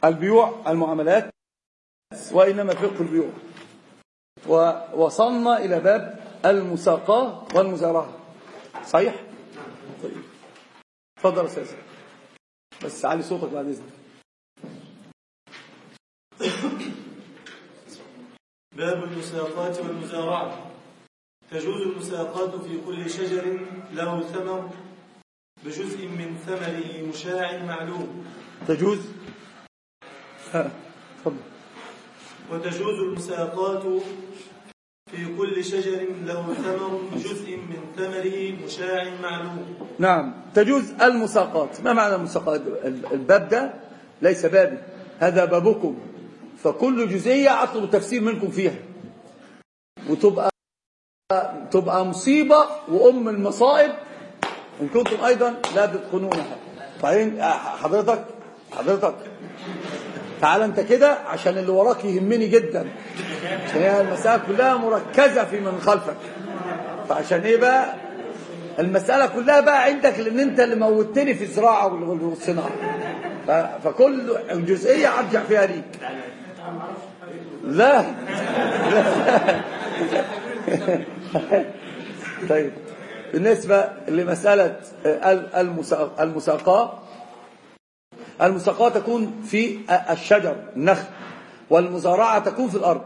البيوع المعاملات وإنما فقه البيوع ووصلنا إلى باب المساقاة والمزارعة صحيح؟ طيب تفضل أستاذ بس علي صوتك بعد إذنك باب المساقات والمزارعة تجوز المساقات في كل شجر له ثمر بجزء من ثمره مشاع معلوم تجوز ها تفضل وتجوز المساقات في كل شجر له ثمر بجزء من ثمره مشاع معلوم نعم تجوز المساقات ما معنى المساقات الباب ده ليس بابي هذا بابكم فكل جزئية أطلب التفسير منكم فيها وتبقى تبقى مصيبة وأم المصائب إن كنتم أيضا لا تتقنونها بعدين حضرتك حضرتك تعال أنت كده عشان اللي وراك يهمني جدا عشان هي المسألة كلها مركزة في من خلفك فعشان إيه بقى المسألة كلها بقى عندك لأن أنت اللي موتني في الزراعة والصناعة فكل جزئية أرجع فيها ليك لا طيب بالنسبة لمسألة المساقاة المساقاة تكون في الشجر النخل والمزارعة تكون في الأرض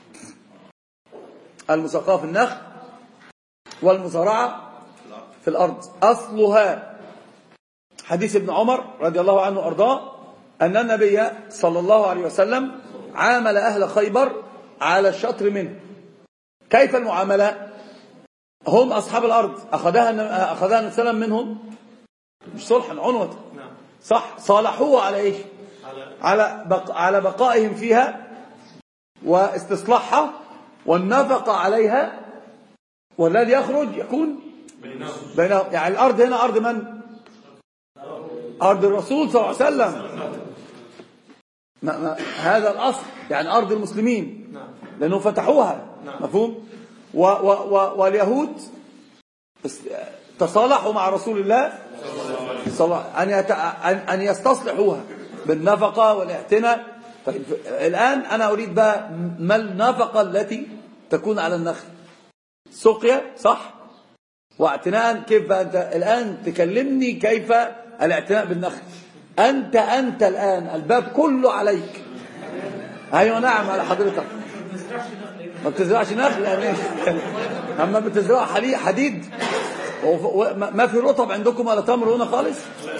المساقاة في النخل والمزارعة في الأرض أصلها حديث ابن عمر رضي الله عنه وأرضاه أن النبي صلى الله عليه وسلم عامل أهل خيبر على الشطر منه كيف المعاملة هم أصحاب الأرض أخذها أخذها النبي صلى الله عليه وسلم منهم مش صلحا عنوة صح صالحوه على إيش على بق... على بقائهم فيها واستصلاحها والنفقة عليها والذي يخرج يكون بينهم يعني الأرض هنا أرض من أرض الرسول صلى الله عليه وسلم ما ما هذا الأصل يعني أرض المسلمين لأنه فتحوها مفهوم و و و واليهود تصالحوا مع رسول الله صلى أن, يت... أن يستصلحوها بالنفقة والاعتناء طيب الآن أنا أريد بقى ما النفقة التي تكون على النخل سقيا صح واعتناء كيف بقى أنت الآن تكلمني كيف الاعتناء بالنخل أنت أنت الآن الباب كله عليك أيوة نعم على حضرتك ما بتزرعش نخل يعني أما بتزرع حديد ما في رطب عندكم ولا تمر هنا خالص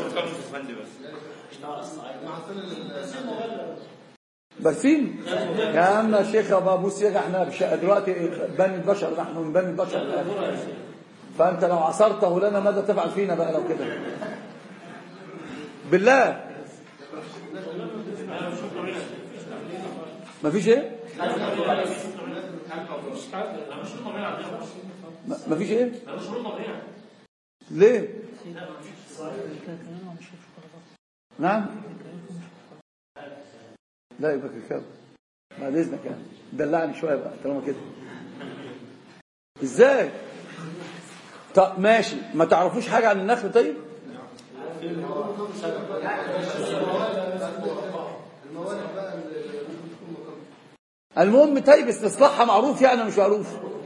برسيم يا عم الشيخ ابو الشيخ احنا دلوقتي بني البشر نحن من بني البشر فانت لو عصرته لنا ماذا تفعل فينا بقى لو كده بالله ما فيش ايه ما فيش ايه ليه نعم لا يبقى كده بعد اذنك يعني دلعني شويه بقى طالما كده ازاي طب ماشي ما تعرفوش حاجه عن النخل طيب المهم طيب استصلاحها معروف يعني مش معروف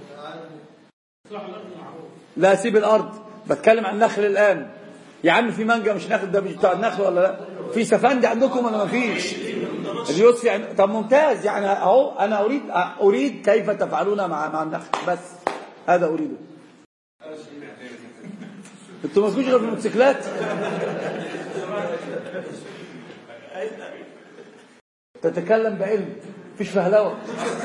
لا سيب الارض بتكلم عن النخل الان يا عم في مانجا مش نخل ده مش بتاع النخل ولا لا في سفندي عندكم ولا ما فيش اليوسف يعني طب ممتاز يعني اهو انا اريد اريد كيف تفعلون مع مع النخل بس هذا اريده انتوا ما غير في الموتوسيكلات تتكلم بعلم مفيش فهلوه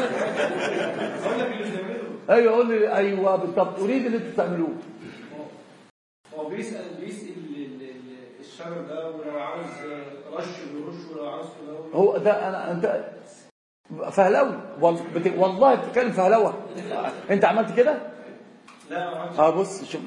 ايوه قول لي ايوه بالضبط اريد اللي انتوا تعملوه هو بيسال بيسال الشجر ده ولو عاوز رش بيرش ولو عاوز كده هو ده انا انت فهلوي والله بتتكلم فهلوه انت عملت كده لا ما عملتش اه بص شوف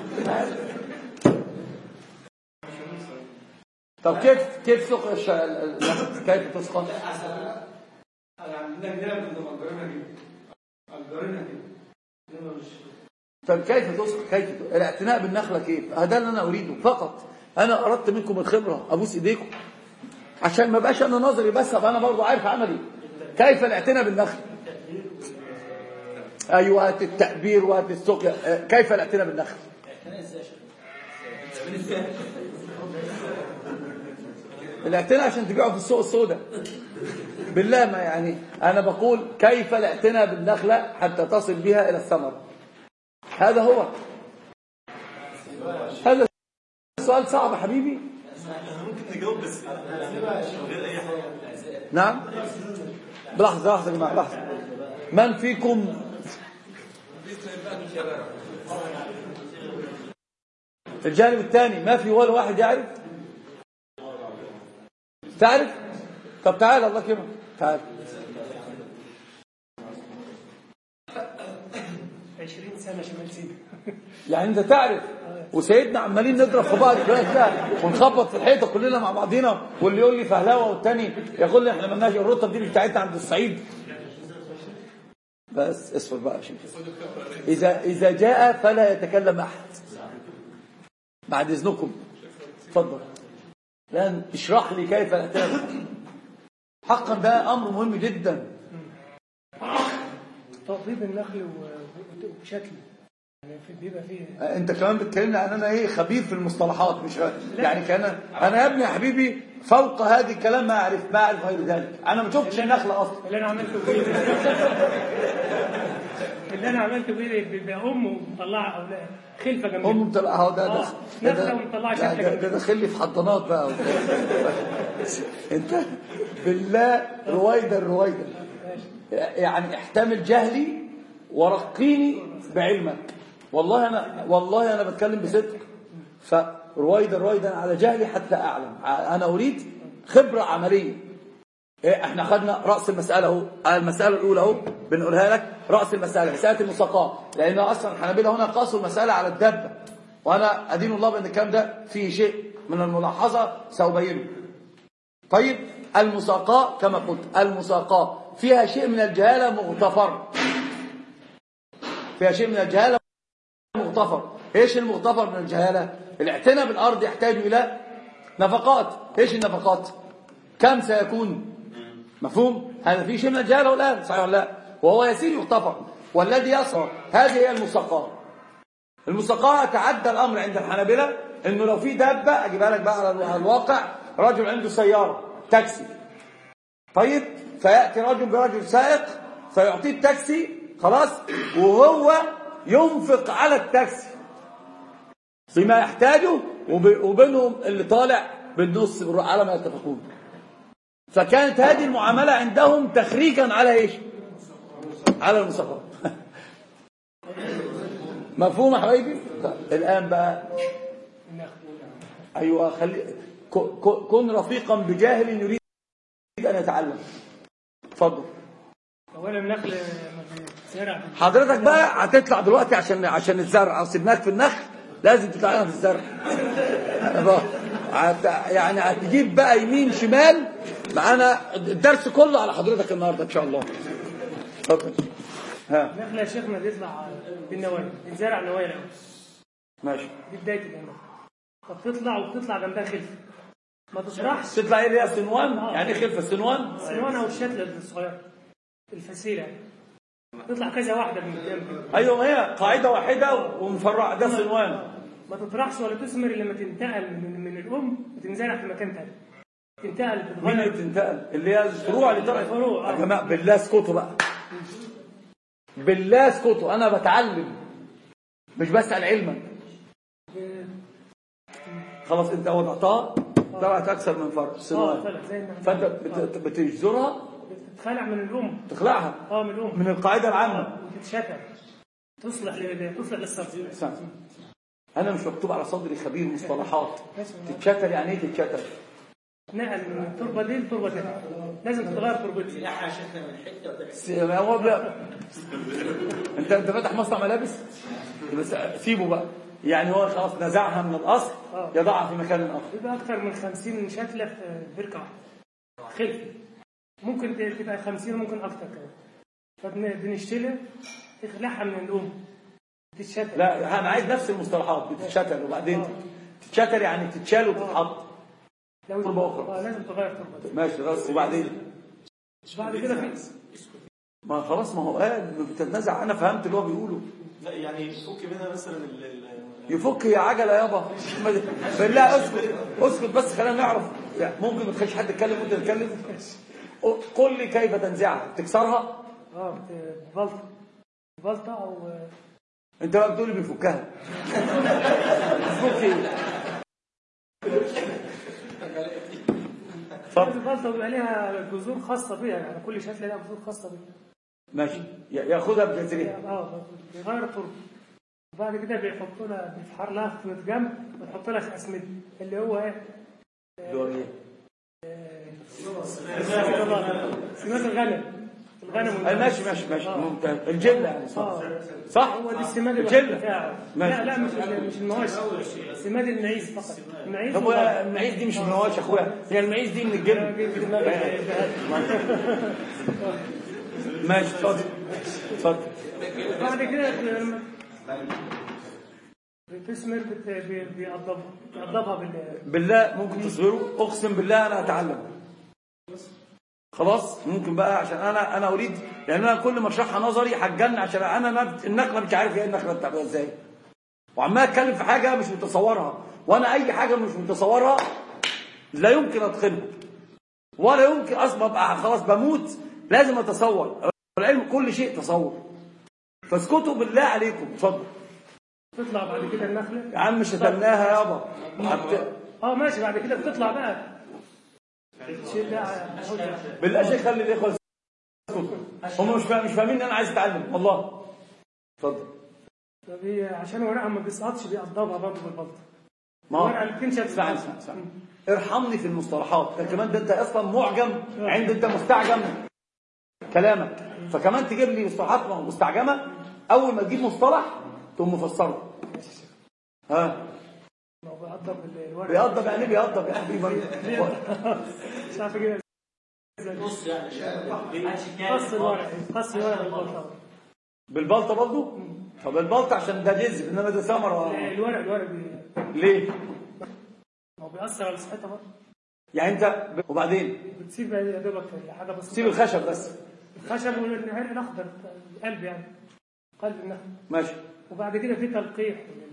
طب كيف كيف سوق الش... كيف تسقط يعني عندنا كده كنا مأجرينها كده مأجرينها كده إنما مش طب كيف تسقط كيف الاعتناء بالنخله كيف هذا اللي انا اريده فقط انا اردت منكم الخبره ابوس ايديكم عشان ما بقاش انا نظري بس ابقى انا برضه عارف عملي كيف الاعتناء بالنخل ايوه هات التأبير وهات السقيا آه، كيف الاعتناء بالنخل الاعتناء عشان تبيعه في السوق السوداء بالله ما يعني انا بقول كيف الاعتناء بالنخله حتى تصل بها الى الثمر هذا هو هذا سؤال صعب يا حبيبي انا ممكن نجاوب بس من غير اي حاجه نعم لحظة لحظة يا جماعة لحظة من فيكم الجانب الثاني ما في ولا واحد يعرف تعرف طب تعال الله كده تعال 20 سنة شمال سينا يعني انت تعرف وسيدنا عمالين نضرب في بعض كده كده ونخبط في الحيطه كلنا مع بعضينا واللي يقول لي فهلاوه والتاني يقول لي احنا مالناش الرتب دي مش بتاعتنا عند الصعيد بس اصبر بقى يا شيخ اذا اذا جاء فلا يتكلم احد بعد اذنكم اتفضل الان اشرح لي كيف الاعتناء حقا ده امر مهم جدا تطبيب النخل و- وشكله يعني في- بيبقى فيه انت كمان بتكلمني عن انا ايه خبير في المصطلحات مش يعني كان انا يا ابني يا حبيبي فوق هذه الكلام ما اعرف ما اعرف غير ذلك انا ما شفتش النخله اصلا اللي انا عملته بيه اللي انا عملته بيه بيبقى امه مطلعه اولاد خلفه جنبها هم طلع اهو ده ده آه، ده نخلة ده ومطلعة ده- شكل ده- جميل. ده داخل لي في حضانات بقى انت بالله رويدا رويدا يعني احتمل جهلي ورقيني بعلمك والله انا والله انا بتكلم بصدق فرويدا رويدا على جهلي حتى اعلم انا اريد خبره عمليه إيه احنا خدنا راس المساله اهو المساله الاولى اهو بنقولها لك راس المساله مساله المساقاه لان اصلا الحنابلة هنا قاسوا المساله على الدابه وانا ادين الله بان الكلام ده فيه شيء من الملاحظه سأبينه طيب المساقاه كما قلت المساقاه فيها شيء من الجهاله مغتفر فيها شيء من الجهاله مغتفر ايش المغتفر من الجهاله الاعتناء بالارض يحتاج الى نفقات ايش النفقات كم سيكون مفهوم هذا في شيء من الجهاله الان صحيح ولا لا وهو يسير يغتفر والذي يصعد هذه هي المساقاه المساقاه يتعدى الامر عند الحنابلة انه لو في دابه اجيبها لك بقى على الواقع رجل عنده سياره تاكسي طيب فياتي رجل برجل سائق فيعطيه التاكسي خلاص وهو ينفق على التاكسي بما يحتاجه وب- وبينهم اللي طالع بالنص بالربع على ما يتفقون فكانت هذه المعاملة عندهم تخريجا على ايش على المساقات مفهوم يا حبايبي طيب، الآن بقى أيوة خلي ك- ك- كن رفيقا بجاهل يريد أن يتعلم اتفضل اولا النخل لما بيتزرع حضرتك بقى هتطلع دلوقتي عشان عشان الزرع او سيبناك في النخل لازم تطلع لنا في الزرع أنا بقى هت يعني هتجيب بقى يمين شمال معانا الدرس كله على حضرتك النهارده ان شاء الله اتفضل ها النخله يا شيخنا بيطلع بالنوايا بيتزرع نوايا الاول ماشي دي بدايه النخله فبتطلع وبتطلع جنبها خلفه ما تطرحش تطلع ايه اللي هي سنوان يعني ايه خلفه سنوان السنوان او الشتله الصغيره الفسيله يعني تطلع كذا واحده من قدام كده ايوه ما هي قاعده واحده ومفرعه ده سنوان ما تطرحش ولا تثمر الا لما تنتقل من, من الام وتنزرع في مكان تاني تنتقل مين اللي بتتغير بتنتقل اللي هي الفروع اللي طلعت الفروع، آه. يا جماعه بالله اسكتوا بقى بالله اسكتوا انا بتعلم مش بسال علما خلاص انت وضعتها طلعت اكثر من فرع اه سنوان طلع زي ما فانت بت- بتجذرها بتتخلع من الام تخلعها اه من الام من القاعده العامه وتتشتل تصلح لل- تصلح للصرف سامع. انا مش مكتوب على صدري خبير مصطلحات تتشتل يعني ايه تتشتل نقل من التربه دي لتربه ثانيه لازم تتغير تربتها س- هو بلا- انت انت فاتح مصنع ملابس بس سيبه بقى يعني هو خلاص نزعها من الاصل آه. يضعها في مكان اخر بيبقى اكثر من 50 شتله في بركه واحده خلف ممكن ت- تبقى 50 ممكن اكثر كمان فبنشتلها تخلعها من الام تتشتل لا انا عايز نفس المصطلحات بتتشتل وبعدين تتشتل يعني تتشال وتتحط لو تربة أخرى. اه لازم تغير تربه ماشي خلاص وبعدين بعد كده في ما خلاص ما هو قال بتتنازع انا فهمت اللي هو بيقوله لا يعني فك منها مثلا ال- ال- يفك يا عجله يابا بالله اسكت اسكت بس خلينا نعرف يعني ممكن ما تخليش حد يتكلم وانت تتكلم قل لي كيف تنزعها تكسرها اه بت- ببلطه ببلطه او انت بقى بتقولي بيفكها بيفك ايه اتفضل البلطه بيبقى ليها جذور خاصه بيها يعني كل شكل لها جذور خاصه بيها ماشي ي- ياخدها بجذرها اه بيغير التربه وبعد كده بيحطوا لها بيفحر لها في جنب ويحط لها اسمده اللي هو ايه؟ اللي هو ايه سمات الغنم الغنم أي ماشي ماشي ماشي ممتاز الجله يعني صح اه صح هو دي السماد الجلة. الوحيد بتاعه ماشي. لا لا مش مش المواشي سماد المعيز فقط المعيز طب ويا المعيز دي مش من المواشي يا اخويا هي المعيز دي من الجلد في دماغك ماشي اتفضل اتفضل بعد كده لما بتثمر بت- بي- بيقضبها بيقضبها بال بالله ممكن تصبروا اقسم بالله انا اتعلم خلاص ممكن بقى عشان انا انا اريد لان انا كل ما اشرحها نظري هتجن عشان انا ما بت- النقله مش عارف ايه النقله بتعملها ازاي وعمال اتكلم في حاجه مش متصورها وانا اي حاجه مش متصورها لا يمكن اتقنها ولا يمكن اصلا ابقى خلاص بموت لازم اتصور العلم كل شيء تصور فاسكتوا بالله عليكم اتفضل تطلع بعد كده النخله يا عم شتمناها يابا هت- اه ماشي بعد كده بتطلع بقى تشيل بقى بالله شيء خلي الاخوه يسكتوا. هم مش فاهم مش فاهمين ان انا عايز اتعلم والله اتفضل طب هي عشان ورقها ما بيسقطش بيقضبها برضه بالبلطه ما هو الورقه اللي بتنشف اسمعني اسمعني اسمعني ارحمني في المصطلحات ده كمان ده انت اصلا معجم عند انت مستعجم كلامك فكمان تجيب لي مصطلحات مستعجمه اول ما تجيب مصطلح تقوم مفسره ها ما هو بيقضب الورقه بيقضب يعني إيه بيقضب يا حبيبي مش عارف كده نص يعني قص الورق قص الورق بالبلطه بالبلطه برضه طب البلطه عشان ده جذب انما ده ثمره الورق الورق بي- ليه ما هو بيأثر على صحتها برضه يعني انت وبعدين بتسيب يا دوبك حاجه بسيطه سيب الخشب بس الخشب والعرق الاخضر القلب يعني قلب النخل ماشي وبعد كده في تلقيح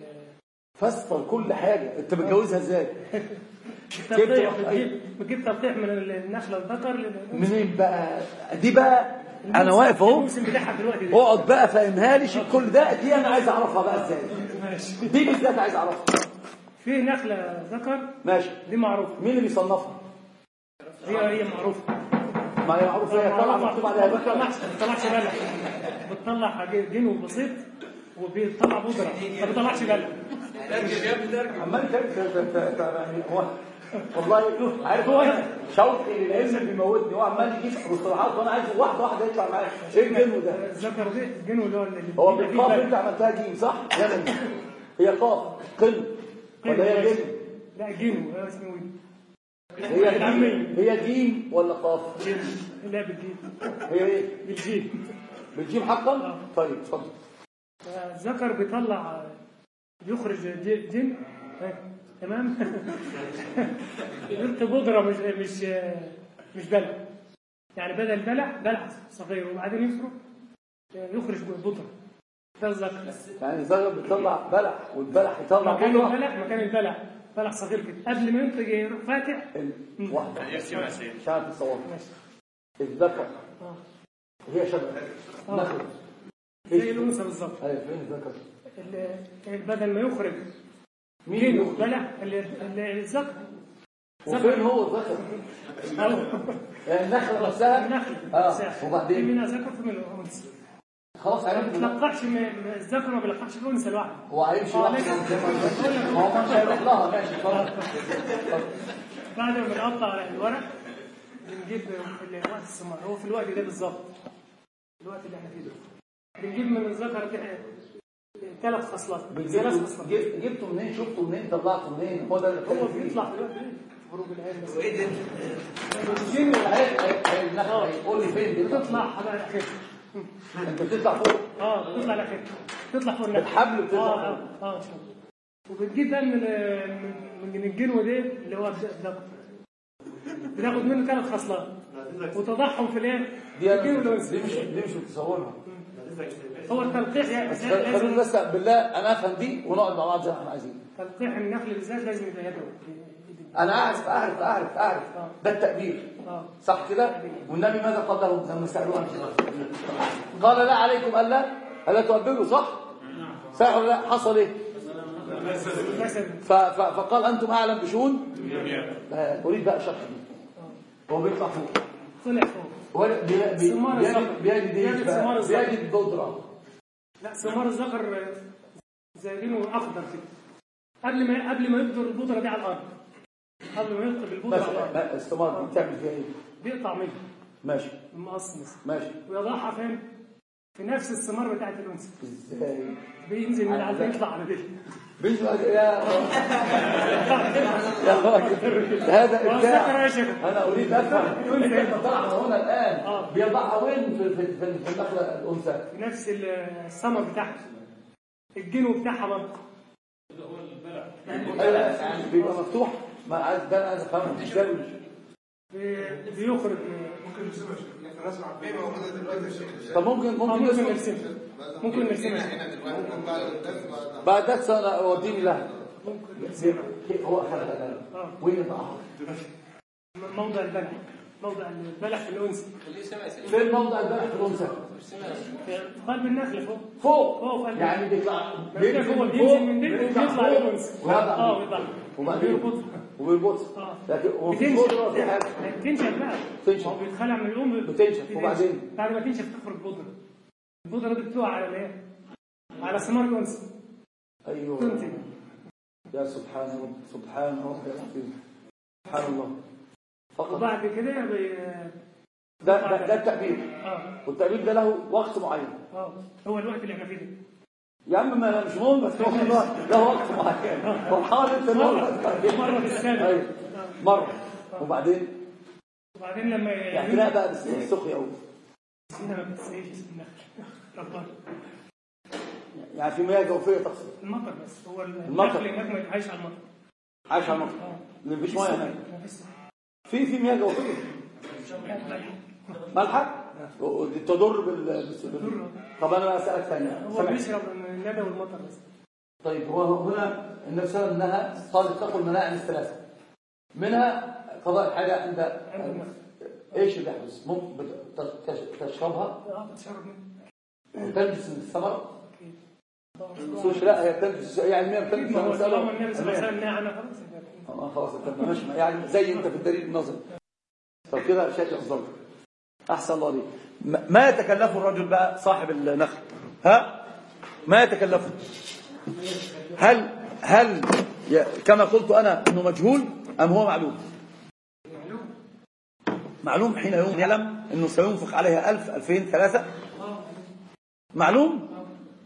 فسر كل حاجه انت بتجوزها ازاي تلقيح كيف بتجيب بتجيب تلقيح من النخله الذكر لل- منين بقى دي بقى انا واقف اهو الموسم بتاعها دلوقتي ده اقعد بقى فهمها لي شيء كل ده دي انا عايز اعرفها بقى ازاي ماشي دي بالذات عايز اعرفها في نخله ذكر ماشي دي معروفه مين اللي بيصنفها هي هي معروفه ما هي معروفه هي طبعا مكتوب عليها ما بكره بتطلعش ما بتطلعش بلح بتطلع جنو بسيط وبيطلع بودره ما بيطلعش بلح عمال انت يعني هو والله عارف هو شوقي للعلم بيموتني هو عمال يجيب مصطلحات وانا عايز واحده واحده يطلع معايا ايه الجنو ده الذكر ده الجنو اللي هو اللي هو بيبقى فيه بالقاف بلح. انت عملتها جيم صح يمني هي قاف قل ولا هي جيم لا جنو هو اسمه ايه؟ هي العامية. جيم هي جيم ولا قاف جن لا بالجيم هي ايه بالجيم بالجيم حقا طيب اتفضل الذكر بيطلع بيخرج ج- جن ها، تمام يلقي بودره مش مش مش بلح يعني بدل بلح بلح صغير وبعدين يفرق يخرج بودره ده الذكر يعني الزغل بتطلع بلح والبلح يطلع مكان بودرة البلح مكان البلح بلح صغير كده قبل ما ينتج يروح فاتح ال- واحدة يرسم عشان مش عارف تصور ماشي الذكر اه هي شبه آه. نخل زي الانثى بالظبط ايوه فين الذكر ال- بدل ما يخرج مين جن يخرج؟ بلح ال- ال- الذكر وفين هو الذكر يعني النخلة نفسها النخل اه في وبعدين منها ذكر في منها انثى خلاص ما عرفت بتلقحش م- م- الذكر ما بيلقحش الانثى لوحده هو هيمشي آه، واحد لكن- ما هو مش هيروح لها ماشي اتفضل بعد ما بنقطع الورق بنجيب اللي وقت الثمار هو في الوقت ده بالظبط الوقت اللي احنا فيه ده بنجيب من الذكر كده ثلاث خصلات ثلاث خصلات جبت- جبته منين شفته منين طلعته منين هو ده اللي هو بتكلم فيه. بيطلع في الوقت ده خروج العين بس الجن والعيال هي- النخل هيقول لي فين بيطلع بتطلع على الاخير انت بتطلع فوق اه بتطلع على الاخير بتطلع فوق النخل بالحبل بتطلع اه اه اه إن شاء الله. وبتجيب بقى من ال- من من الجنو ده اللي هو الذكر بتاخد منه ثلاث خصلات وتضعهم في الايه؟ دي في الجن أنا والانثى دي مش دي مش متصورها هو التلقيح يعني بس لازم- خلوني بس بالله انا افهم دي ونقعد مع بعض زي ما احنا عايزين تلقيح النخل بالذات لازم يبقى يدوي انا اعرف اعرف اعرف اعرف ده التأبير اه صح كده والنبي ماذا قال لهم لما سالوه عن كده قال لا عليكم الا الا تؤبروا صح صح ولا لا حصل ايه مثلا ف- ف- فقال انتم اعلم بشؤون آه، اريد بقى شرح دي هو بيطلع فوق طلع فوق هو بي- بي- ثمار بيجد الزهر. بيجد ايه بيجد بقى؟ ثمار الزهر. بيجد بودره لا ثمار الذكر زايدينه اخضر كده قبل ما قبل ما يقدر البودره دي على الارض قبل ما يقطع البودره على مثلا الارض ما- الثمار دي بتعمل فيها ايه بيقطع منها ماشي المقص مثلا ماشي ويضعها فين؟ في نفس الثمار بتاعت الانثى ازاي بينزل من على يطلع على دي بيجي يا يا راجل هذا والذكر ابداع يا شيخ انا اريد افهم أنثى. انت طلعها هنا الان آه. بيضعها وين في في في في النخله الانثى في نفس الثمر بتاعها الجنو بتاعها برضه أيوة، يعني بيبقى مفتوح ما عايز ده انا عايز افهمه ازاي بي- بيخرج طب ممكن آه، ممكن ممكن نسمع نرسمها ممكن نرسمها بعد ده سنه وديني لها ممكن نرسمها هو اخذها آه. وين يضعها موضع البلح موضع البلح في الانثى فين موضع البلح في الانثى في قلب النخله فوق فوق فوق في قلب يعني بيطلع بينزل هو من بينزل فوق، من دي بيطلع وبيطلع فوق، للانثى ويضع اه دي. ويطلع وبعدين وبيربطها وبيربطها اه لكن هو في فوق بتنشف في حاجه تنشف بقى تنشف. هو بيتخلع من الام بتنشف، وبعدين؟ بعد ما تنشف تخرج بودره البودره دي بتقع على الايه؟ على ثمار الانثى ايوه تنتج يا سبحان رب سبحان رب العظيم سبحان الله فقط وبعد كده بي... ده ده, ده التأبير اه والتأبير ده له وقت معين اه هو الوقت اللي احنا فيه ده يا عم ما مش مهم بس هو له له وقت معين فرحان انت مرة مرة في السنة ايوه مرة وبعدين وبعدين لما اعتناء بقى بالسخي قوي هنا ما بتسقيش النخل ربنا يعني في مياه جوفية تقصد المطر بس هو المطر. النخل هناك ما عايش على المطر عايش على المطر اه اللي مفيش مياه هناك ما فيش في في مياه جوفية ملحق ودي تضر بال بال- طب انا بقى اسالك ثانيه هو سامحني. بيشرب من الندى والمطر بس طيب هو هنا النبي صلى الله عليه وسلم نهى قال اتقوا المناعم الثلاثه منها قضاء الحاجه عند عند النخل ايش اللي يحدث ممكن بت- تش- تشربها اه بتشرب منه وتنجس من الثمره اكيد سوش لا هي تنجس هي علميا بتنجس ما هو أنا طالما بسأله. النبي صلى الله عليه علمياً. وسلم نهى عنها خلاص يبقى اه خلاص انت ماشي يعني زي انت في الدليل النظري طب كده شيء افضل احسن الله عليك ما- ما يتكلفه الرجل بقى صاحب النخل ها ما يتكلفه هل هل ي- كما قلت انا انه مجهول ام هو معلوم معلوم حين يوم يعلم انه سينفق عليها ألف ألفين ثلاثة معلوم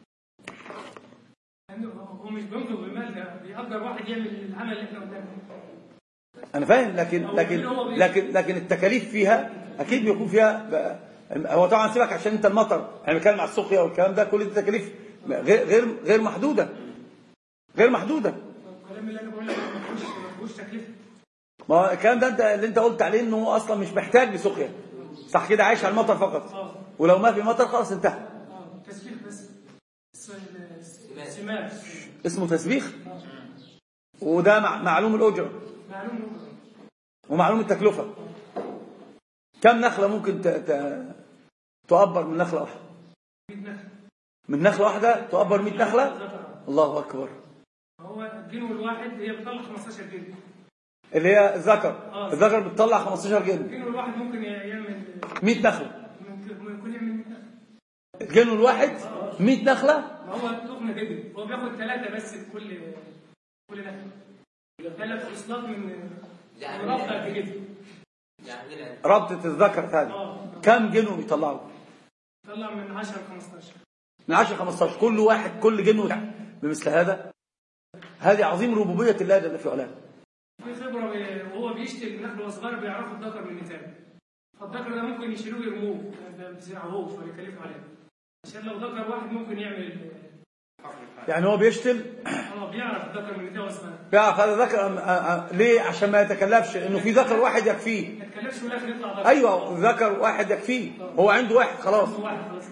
لأنه هو مش بينفق بالمال ده بيأجر واحد يعمل العمل اللي احنا قدامه انا فاهم لكن لكن لكن لكن التكاليف فيها اكيد بيكون فيها ب- هو طبعا سيبك عشان انت المطر احنا بنتكلم على السقيا والكلام ده كل دي تكاليف غير غير غير محدوده غير محدوده الكلام اللي انا بقول لك ما فيهوش ما فيهوش تكلفه ما هو الكلام ده انت اللي انت قلت عليه انه هو اصلا مش محتاج لسقيا صح كده عايش على المطر فقط اه ولو ما في مطر خلاص انتهى اه تسبيح بس س- ال- سمات اسمه تسبيخ وده مع- معلوم الاجره معلوم ومعلوم التكلفه كم نخله ممكن ت- ت- تؤبر من نخله واحده من نخله واحده تؤبر 100 نخله الله اكبر هو الجنو الواحد هي بتطلع 15 جنيه اللي هي الذكر آه. الذكر بتطلع 15 جن الجنو الواحد ممكن يعمل 100 نخله ممكن ممكن يعمل 100 نخلة. الجن الواحد 100 نخله ما هو تخن جدا هو بياخد ثلاثة بس في كل كل نخلة ثلاث خصلات من يعني من ربطة قد كده يعني ربطه الذكر هذه اه كم جن بيطلعوا طلع من 10 ل 15 من 10 15 كل واحد كل جن بمثل هذا هذه عظيم ربوبيه الله جل في علاه في خبرة بي- وهو بيشتري النخل وهو صغير بيعرفوا الذكر من النتاج فالذكر ده ممكن يشيلوه يرموه ما بيزرعوهوش ولا يكلفوا عليه عشان لو ذكر واحد ممكن يعمل يعني هو بيشتم هو بيعرف ذكر من ده واسمه بيعرف هذا ذكر أم- أ- أ- ليه عشان ما يتكلفش انه في ذكر واحد يكفيه ما تكلمش في الاخر يطلع ذكر ايوه ذكر واحد يكفيه هو عنده واحد خلاص هو واحد خلاص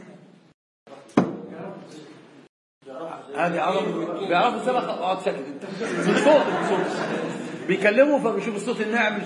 هذه عرب بيعرفوا سبق اقعد ساكت انت بالصوت بالصوت بيكلموا فبيشوف الصوت الناعم مش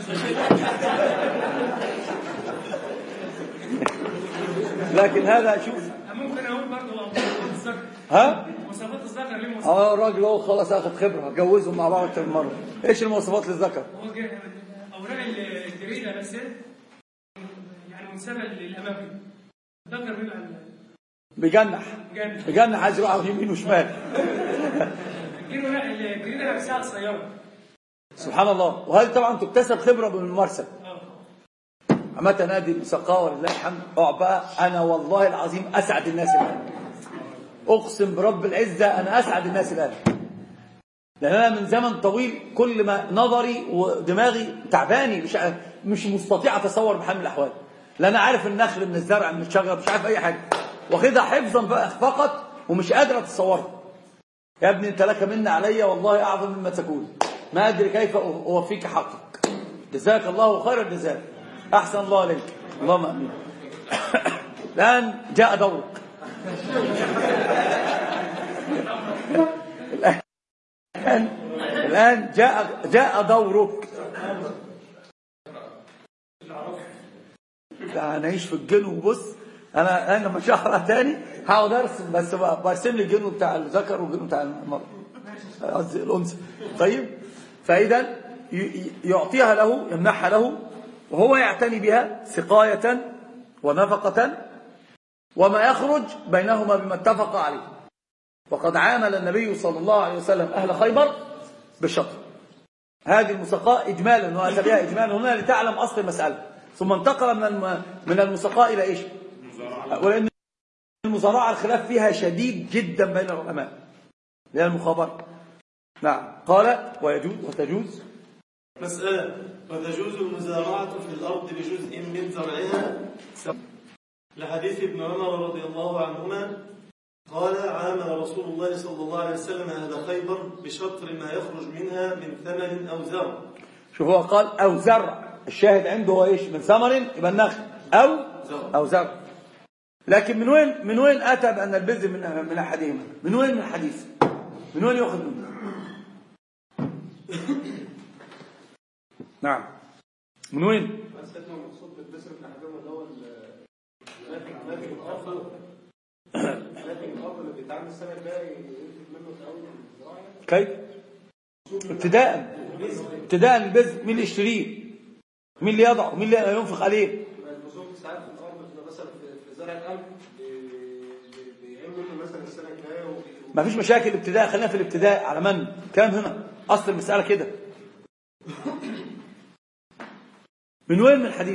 لكن هذا شوف ممكن اقول برضه مواصفات الذكر ها مواصفات الذكر ليه مواصفات اه الراجل هو خلاص اخذ خبره جوزهم مع بعض اكتر من مره ايش المواصفات للذكر هو جا- اوراق الجريده بس يعني منسبه للامام الذكر بيبقى بيجنح جانب بيجنح عايز يروح على يمين وشمال الجريده الجريده نفسها قصيره سبحان الله وهذه طبعا تكتسب خبره بالممارسه اه عامة نادي المسقاة ولله الحمد اقعد بقى انا والله العظيم اسعد الناس الان اقسم برب العزه انا اسعد الناس الان لان انا من زمن طويل كل ما نظري ودماغي تعباني مش ع- مش مستطيع اتصور بحال من الاحوال لا انا عارف النخل من الزرع من الشجر مش عارف اي حاجه واخدها حفظا بقى فقط ومش قادر اتصورها يا ابني انت لك من علي والله اعظم مما تكون ما ادري كيف اوفيك حقك جزاك الله خير الجزاء احسن الله عليك اللهم امين الان جاء دورك الان الان جاء جاء دورك لا نعيش في الجن وبص انا انا لما شهر تاني هقعد ارسم بس بقى برسم لي الجن بتاع الذكر والجن بتاع المرأة قصدي الانثى طيب فاذا ي- ي- يعطيها له يمنحها له وهو يعتني بها سقاية ونفقة وما يخرج بينهما بما اتفق عليه وقد عامل النبي صلى الله عليه وسلم أهل خيبر بالشطر هذه المساقاة إجمالا وأتى بها إجمالا هنا لتعلم أصل المسألة ثم انتقل من الم- من المساقاة إلى إيش ولأن المزارعة الخلاف فيها شديد جدا بين العلماء لأن المخابرة نعم قال ويجوز وتجوز مسألة وتجوز المزارعة في الأرض بجزء من زرعها سواء. لحديث ابن عمر رضي الله عنهما قال عامل رسول الله صلى الله عليه وسلم أهل خيبر بشطر ما يخرج منها من ثمن أو زرع شوف هو قال أو زرع الشاهد عنده هو إيش من ثمر يبقى النخل أو أو زرع لكن من وين من وين أتى بأن البذر من من أحدهما من وين من الحديث من وين يأخذ منه نعم من وين سيدنا المقصود بالبسر بن حجام اللي هو ال- لكن لكن الارض لكن الارض اللي بيتعمل السنه الجايه ينتج منه في اول الزراعه كيف ابتداء ابتداء البذر مين اللي يشتريه مين اللي يضعه مين اللي ينفق عليه يبقى البذور ساعات في الارض بتبقى مثلا في في زرع القمح بيعين منه مثلا السنه الجايه وبي- ما فيش مشاكل ابتداء خلينا في الابتداء على من كلام هنا اصل المساله كده من وين من الحديث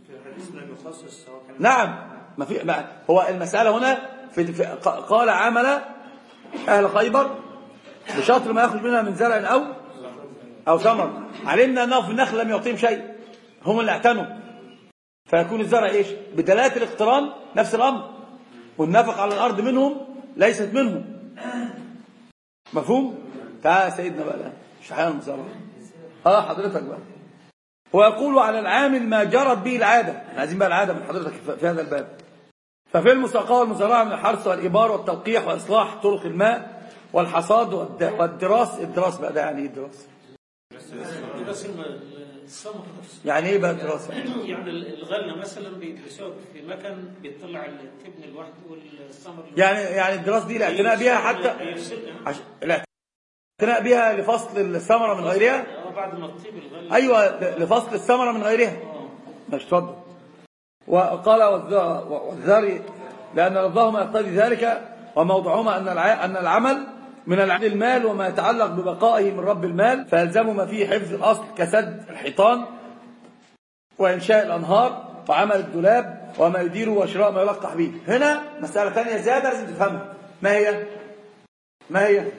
نعم ما في ما هو المساله هنا في, في قال عمل اهل خيبر بشطر ما يخرج منها من زرع او او ثمر علمنا انه في النخل لم يعطيهم شيء هم اللي اعتنوا فيكون الزرع ايش بدلاله الاقتران نفس الامر والنفق على الارض منهم ليست منهم مفهوم تعال يا سيدنا بقى الآن. مش حيان المزارعه اه حضرتك بقى ويقول على العامل ما جرت به العاده احنا عايزين بقى العاده من حضرتك في في هذا الباب ففي المساقاه والمزارعه من الحرث والابار والتلقيح واصلاح طرق الماء والحصاد والد- والدراس الدراس بقى ده يعني ايه الدراس بس السمر نفسه يعني ايه بقى الدراسه يعني الغله مثلا بيدرسوها في مكان بيطلع التبن لوحده والسمر يعني يعني الدراس دي الاعتناء بها حتى يفصلها عش... الاعتناء بها لفصل الثمره من غيرها اه بعد ما تطيب الغله ايوه ل- لفصل الثمره من غيرها اه ماشي اتفضل وقال والذ- والذري لأن لفظهما يقتضي ذلك وموضعهما أن الع- أن العمل من العبد المال وما يتعلق ببقائه من رب المال فيلزم ما فيه حفظ الأصل كسد الحيطان وإنشاء الأنهار وعمل الدولاب وما يديره وشراء ما يلقح به هنا مسألة ثانية زيادة لازم تفهمها ما هي؟ ما هي؟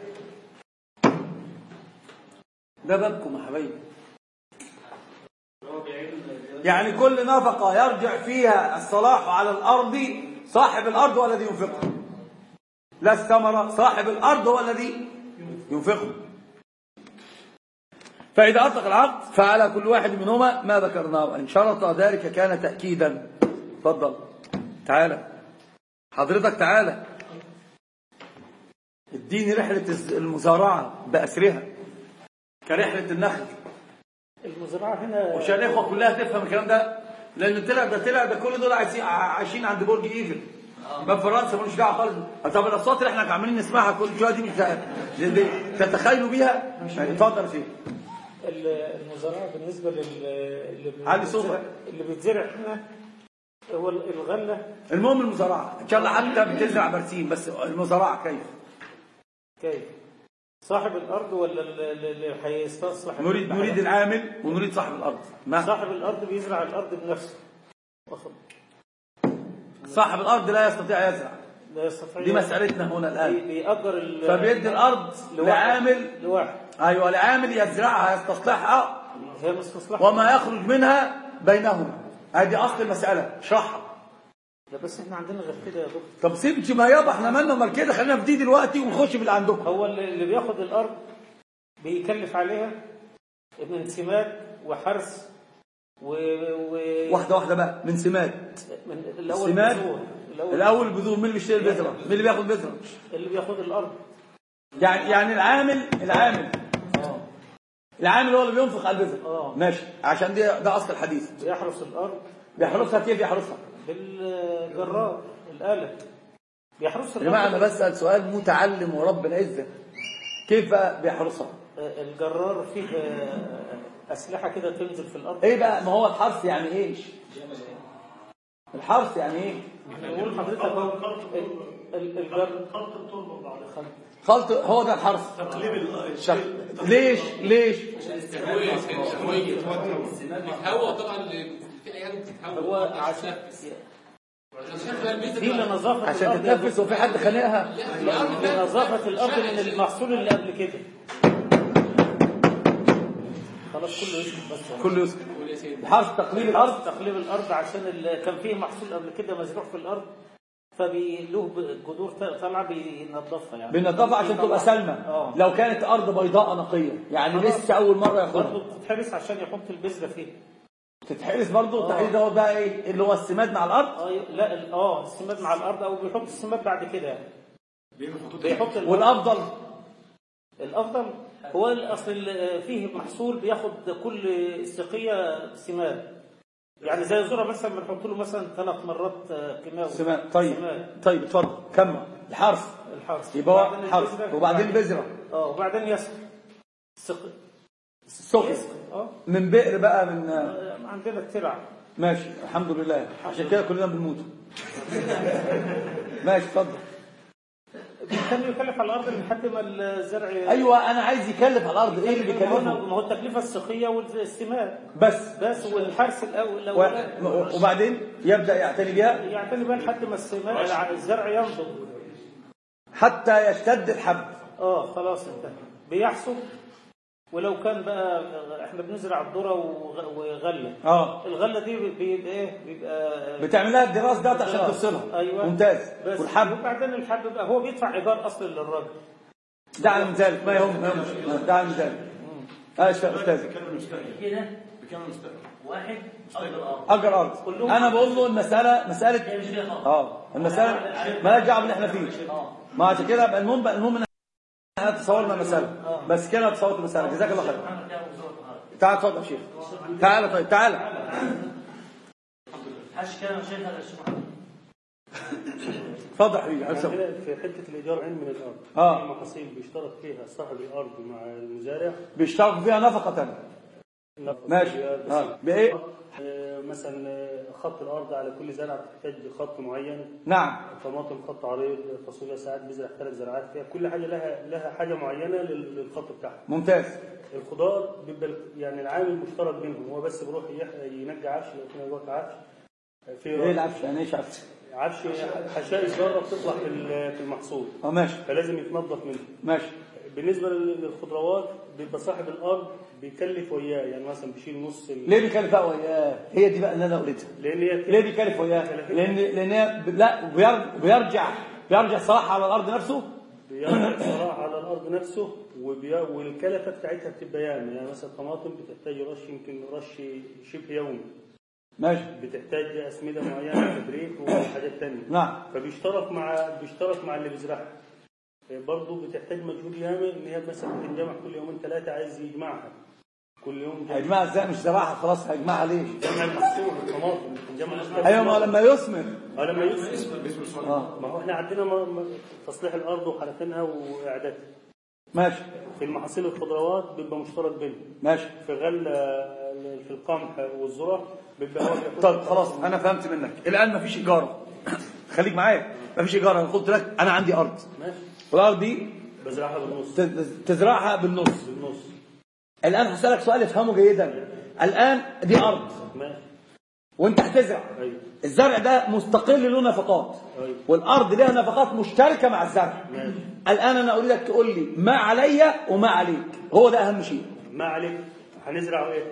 ده بابكم يا حبايبي يعني كل نفقة يرجع فيها الصلاح على الأرض صاحب الأرض هو الذي ينفقها ده الثمرة صاحب الأرض هو الذي ينفقه فإذا أطلق العقد فعلى كل واحد منهما ما ذكرناه إن شرط ذلك كان تأكيدا تفضل تعالى حضرتك تعالى اديني رحلة المزارعة بأسرها كرحلة النخل المزرعة هنا وعشان الإخوة كلها تفهم الكلام ده لأن طلع ده طلع ده كل دول عايشين عايشين عند برج إيفل ما في فرنسا ملوش دعوه خالص طب الاصوات اللي احنا عمالين نسمعها كل شويه دي مش دي تتخيلوا بيها اتفضل يا سيدي المزارعة بالنسبة لل اللي علي صوتك. اللي بيتزرع هنا هو الغلة المهم المزارعه ان شاء الله حتى بتزرع برسيم بس المزارعه كيف كيف صاحب الأرض ولا ال- ال- اللي هيستصلح نريد البحر؟ نريد العامل ونريد صاحب الارض ما صاحب الأرض بيزرع الأرض بنفسه واخد صاحب الارض لا يستطيع يزرع لا يستطيع دي مسالتنا هنا بي- الان بيأجر ال- فبيدي الارض لواحد لعامل لواحد ايوه لعامل يزرعها يستصلحها هي مستصلحة وما يخرج منها بينهما هذه اصل المساله اشرحها لا بس احنا عندنا غير كده يا دكتور طب سيبش ما يابا احنا مالنا امال كده خلينا في دي دلوقتي ونخش في اللي عندكم هو اللي اللي بياخد الأرض بيكلف عليها من سماد وحرث و, و... واحده واحده بقى من سمات من الأول السماد بذور. الأول الاول البذور مين اللي بيشتري البذره مين اللي بياخد بذره اللي بياخد الأرض يعني يعني العامل العامل العامل هو اللي بينفق على البذره آه. ماشي عشان دي ده اصل الحديث بيحرس الأرض بيحرسها كيف يحرسها بالجرار الآلة بيحرس يا جماعه الأرض انا بسال سؤال متعلم ورب العزه كيف بقى بيحرسها الجرار فيه أسلحة كده تنزل في الأرض ايه بقى ما هو الحرث يعني ايش الحرث يعني ايه احنا بنقول حضرتك هو ال- ال- الجر خلط التربه بعد خلط هو ده الحرث تقليب ال- شك... ليش ليش الهواء طبعا اللي في اي حاجه بتتهوى هو عشان عشان بقى البيت دي لنظافة عشان الأرض يا تتنفس وفي حد خانقها دكتور. لنظافة الأرض من المحصول اللي قبل كده خلاص كله يسكت بس كله يسكت الحرث تقليل الارض الأرض تقليب الأرض عشان ال- كان فيه محصول قبل كده مزروع في الأرض فبيله جذور طالعة بينظفها يعني بنضافة عشان تبقى سلمى اه لو كانت ارض بيضاء نقيه يعني لسه اول مره ياخدها برضه بتتحبس عشان يحط البذرة فيها تتحرس برضه آه. التحرير ده هو بقى ايه اللي هو السماد مع الارض اه لا ال- اه السماد مع الارض او بيحط السماد بعد كده يعني بيحط ال- والافضل الافضل هو الاصل ال- فيه محصول بياخد كل سقيه سماد يعني زي الذره مثلا بنحط له مثلا ثلاث مرات آه، كيماوي سماد طيب سماد طيب اتفضل كمل الحرث الحرث يبقى هو وبعدين حرث البذرة، وبعدين بذره اه وبعدين يسقي سقي سقي يسقي اه من بئر بقى من آه، عندنا الترع ماشي الحمد لله عشان كده كلنا بنموت ماشي اتفضل كان يكلف على الارض لحد ما الزرع ايوه انا عايز يكلف على الارض ايه اللي ما هو- بيكلفه ما هو التكلفه السقيه والسماد بس بس والحرث الاول و... الأولاني. وبعدين يبدا يعتني بها يعتني بقى لحد ما السماء الزرع ينضج حتى يشتد الحب اه خلاص انتهى بيحصد ولو كان بقى احنا بنزرع الذره وغ- وغله اه الغله دي بيبقى ايه بيبقى بتعمل لها الدراسه ده عشان دراسة. تفصلها ايوه ممتاز بس والحب وبعدين الحب بقى هو بيدفع ايجار اصلا للراجل دعنا من ذلك ما يهم ما يهمش دعنا من ذلك اه استاذ استاذ بكام المستهلك كده بكام المستهلك واحد أجر الأرض اجر ارض كلهم- انا بقول له المساله مساله هي مش ليها خالص. اه المساله مالهاش دعوه باللي احنا فيه اه ما عشان كده يبقى المهم بقى المهم ان احنا تصورنا المساله بس كده تصورت المساله جزاك الله خير محمد يا أبو زهر الأرض. تعال اتفضل يا شيخ تعال طيب تعال حش كلام شيخ هذا الشيخ محمد اتفضل يا حبيبي عايز أسمع. عندنا في حته الايجار علم من الارض آه. في محاصيل بيشترط فيها صاحب الارض مع المزارع بيشترك فيها نفقه ماشي بس- اه بايه آه، مثلا آه، خط الارض على كل زرعه بتحتاج خط معين نعم طماطم خط عريض فاصوليا ساعات بيزرع ثلاث زراعات فيها كل حاجه لها لها حاجه معينه لل- للخط بتاعها ممتاز الخضار بيبقى يعني العامل مشترك بينهم هو بس بيروح يح- ينجي عفش لو كان جوه عفش في ايه العفش يعني ايش عفش عفش حشائش ذره بتطلع في ال- في المحصول اه ماشي فلازم يتنظف منه ماشي بالنسبه لل- للخضروات بيبقى صاحب الارض بيكلف وياه يعني مثلا بيشيل نص ال... ليه بيكلف بقى وياه هي دي بقى اللي انا قلتها لان هي ليه بيكلف وياه لان لان هي ب- لا بير- بيرجع بيرجع صلاح على الارض نفسه بيعمل صراع على الارض نفسه وبي... والكلفه بتاعتها بتبقى ياما يعني مثلا الطماطم بتحتاج رش يمكن رش شبه يومي ماشي بتحتاج اسمده معينه تبريد وحاجات تانية نعم فبيشترك مع بيشترك مع اللي بيزرعها برضه بتحتاج مجهود ياما ان هي مثلا بتنجمع كل يومين ثلاثه عايز يجمعها كل يوم يا جماعه ازاي مش زراعه خلاص هيجمعها ليه جمع المحصول الطماطم بتنجمع ايوه ما لما يثمر اه لما يسمع اه ما هو احنا عندنا م- م- تصليح الارض وحرثنها واعدادها ماشي في المحاصيل الخضروات بيبقى مشترك بينهم ماشي في غل في القمح والذره بيبقى هو بياخد- طب خلاص انا فهمت منك الان مفيش ايجار خليك معايا مفيش ايجار انا قلت لك انا عندي ارض ماشي والارض دي بزرعها بالنص ت- تزرعها بالنص بالنص الان هسالك سؤال افهمه جيدا الان دي ارض ماشي وانت هتزرع ايوه الزرع ده مستقل له نفقات أيوة. والارض لها نفقات مشتركه مع الزرع ماشي الان انا اريدك تقول لي ما عليا وما عليك هو ده اهم شيء ما عليك هنزرع ايه؟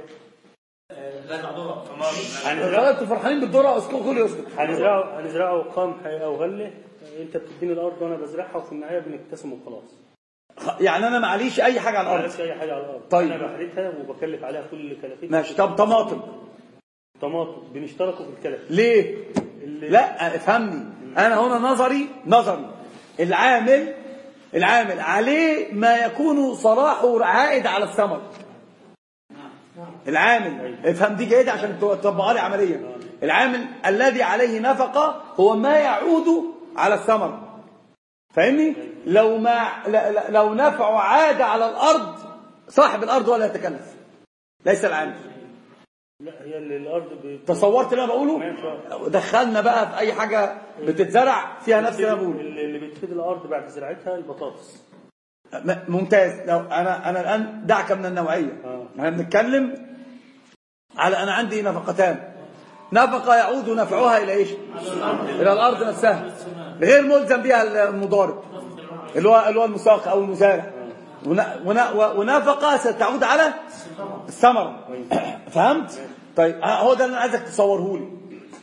هنزرع انتوا فرحانين بالذره اسكت كل اسكت هنزرعه هنزرعه قمح او غله انت بتديني الارض وانا بزرعها وفي النهايه بنقتسم وخلاص يعني انا معليش اي حاجه على ما الارض عليش اي حاجه على الارض طيب. انا بحرثها وبكلف عليها كل كلفتها ماشي طب طماطم طماطم بنشتركوا في الكلف ليه اللي- لا افهمني انا هنا نظري نظري العامل العامل عليه ما يكون صلاحه عائد على الثمر العامل افهم دي جيدة عشان تطبقها لي عمليا العامل الذي عليه نفقة هو ما يعود على الثمر فاهمني لو ما ل- ل- لو نفعه عاد على الارض صاحب الارض ولا يتكلف ليس العامل لا هي اللي الارض ب... تصورت اللي انا بقوله ماشي. دخلنا بقى في اي حاجه بتتزرع فيها نفس اللي انا بقوله اللي اللي بتفيد الارض بعد زراعتها البطاطس م- ممتاز لو انا انا الان دعك من النوعيه آه. احنا بنتكلم على انا عندي نفقتان نفقه يعود نفعها الى ايش الى الارض نفسها غير ملزم بها المضارب اللي هو اللي هو المساق او المزارع ون- ون- ونفقه ستعود على الثمره فهمت طيب ها- هو ده اللي انا عايزك تصوره لي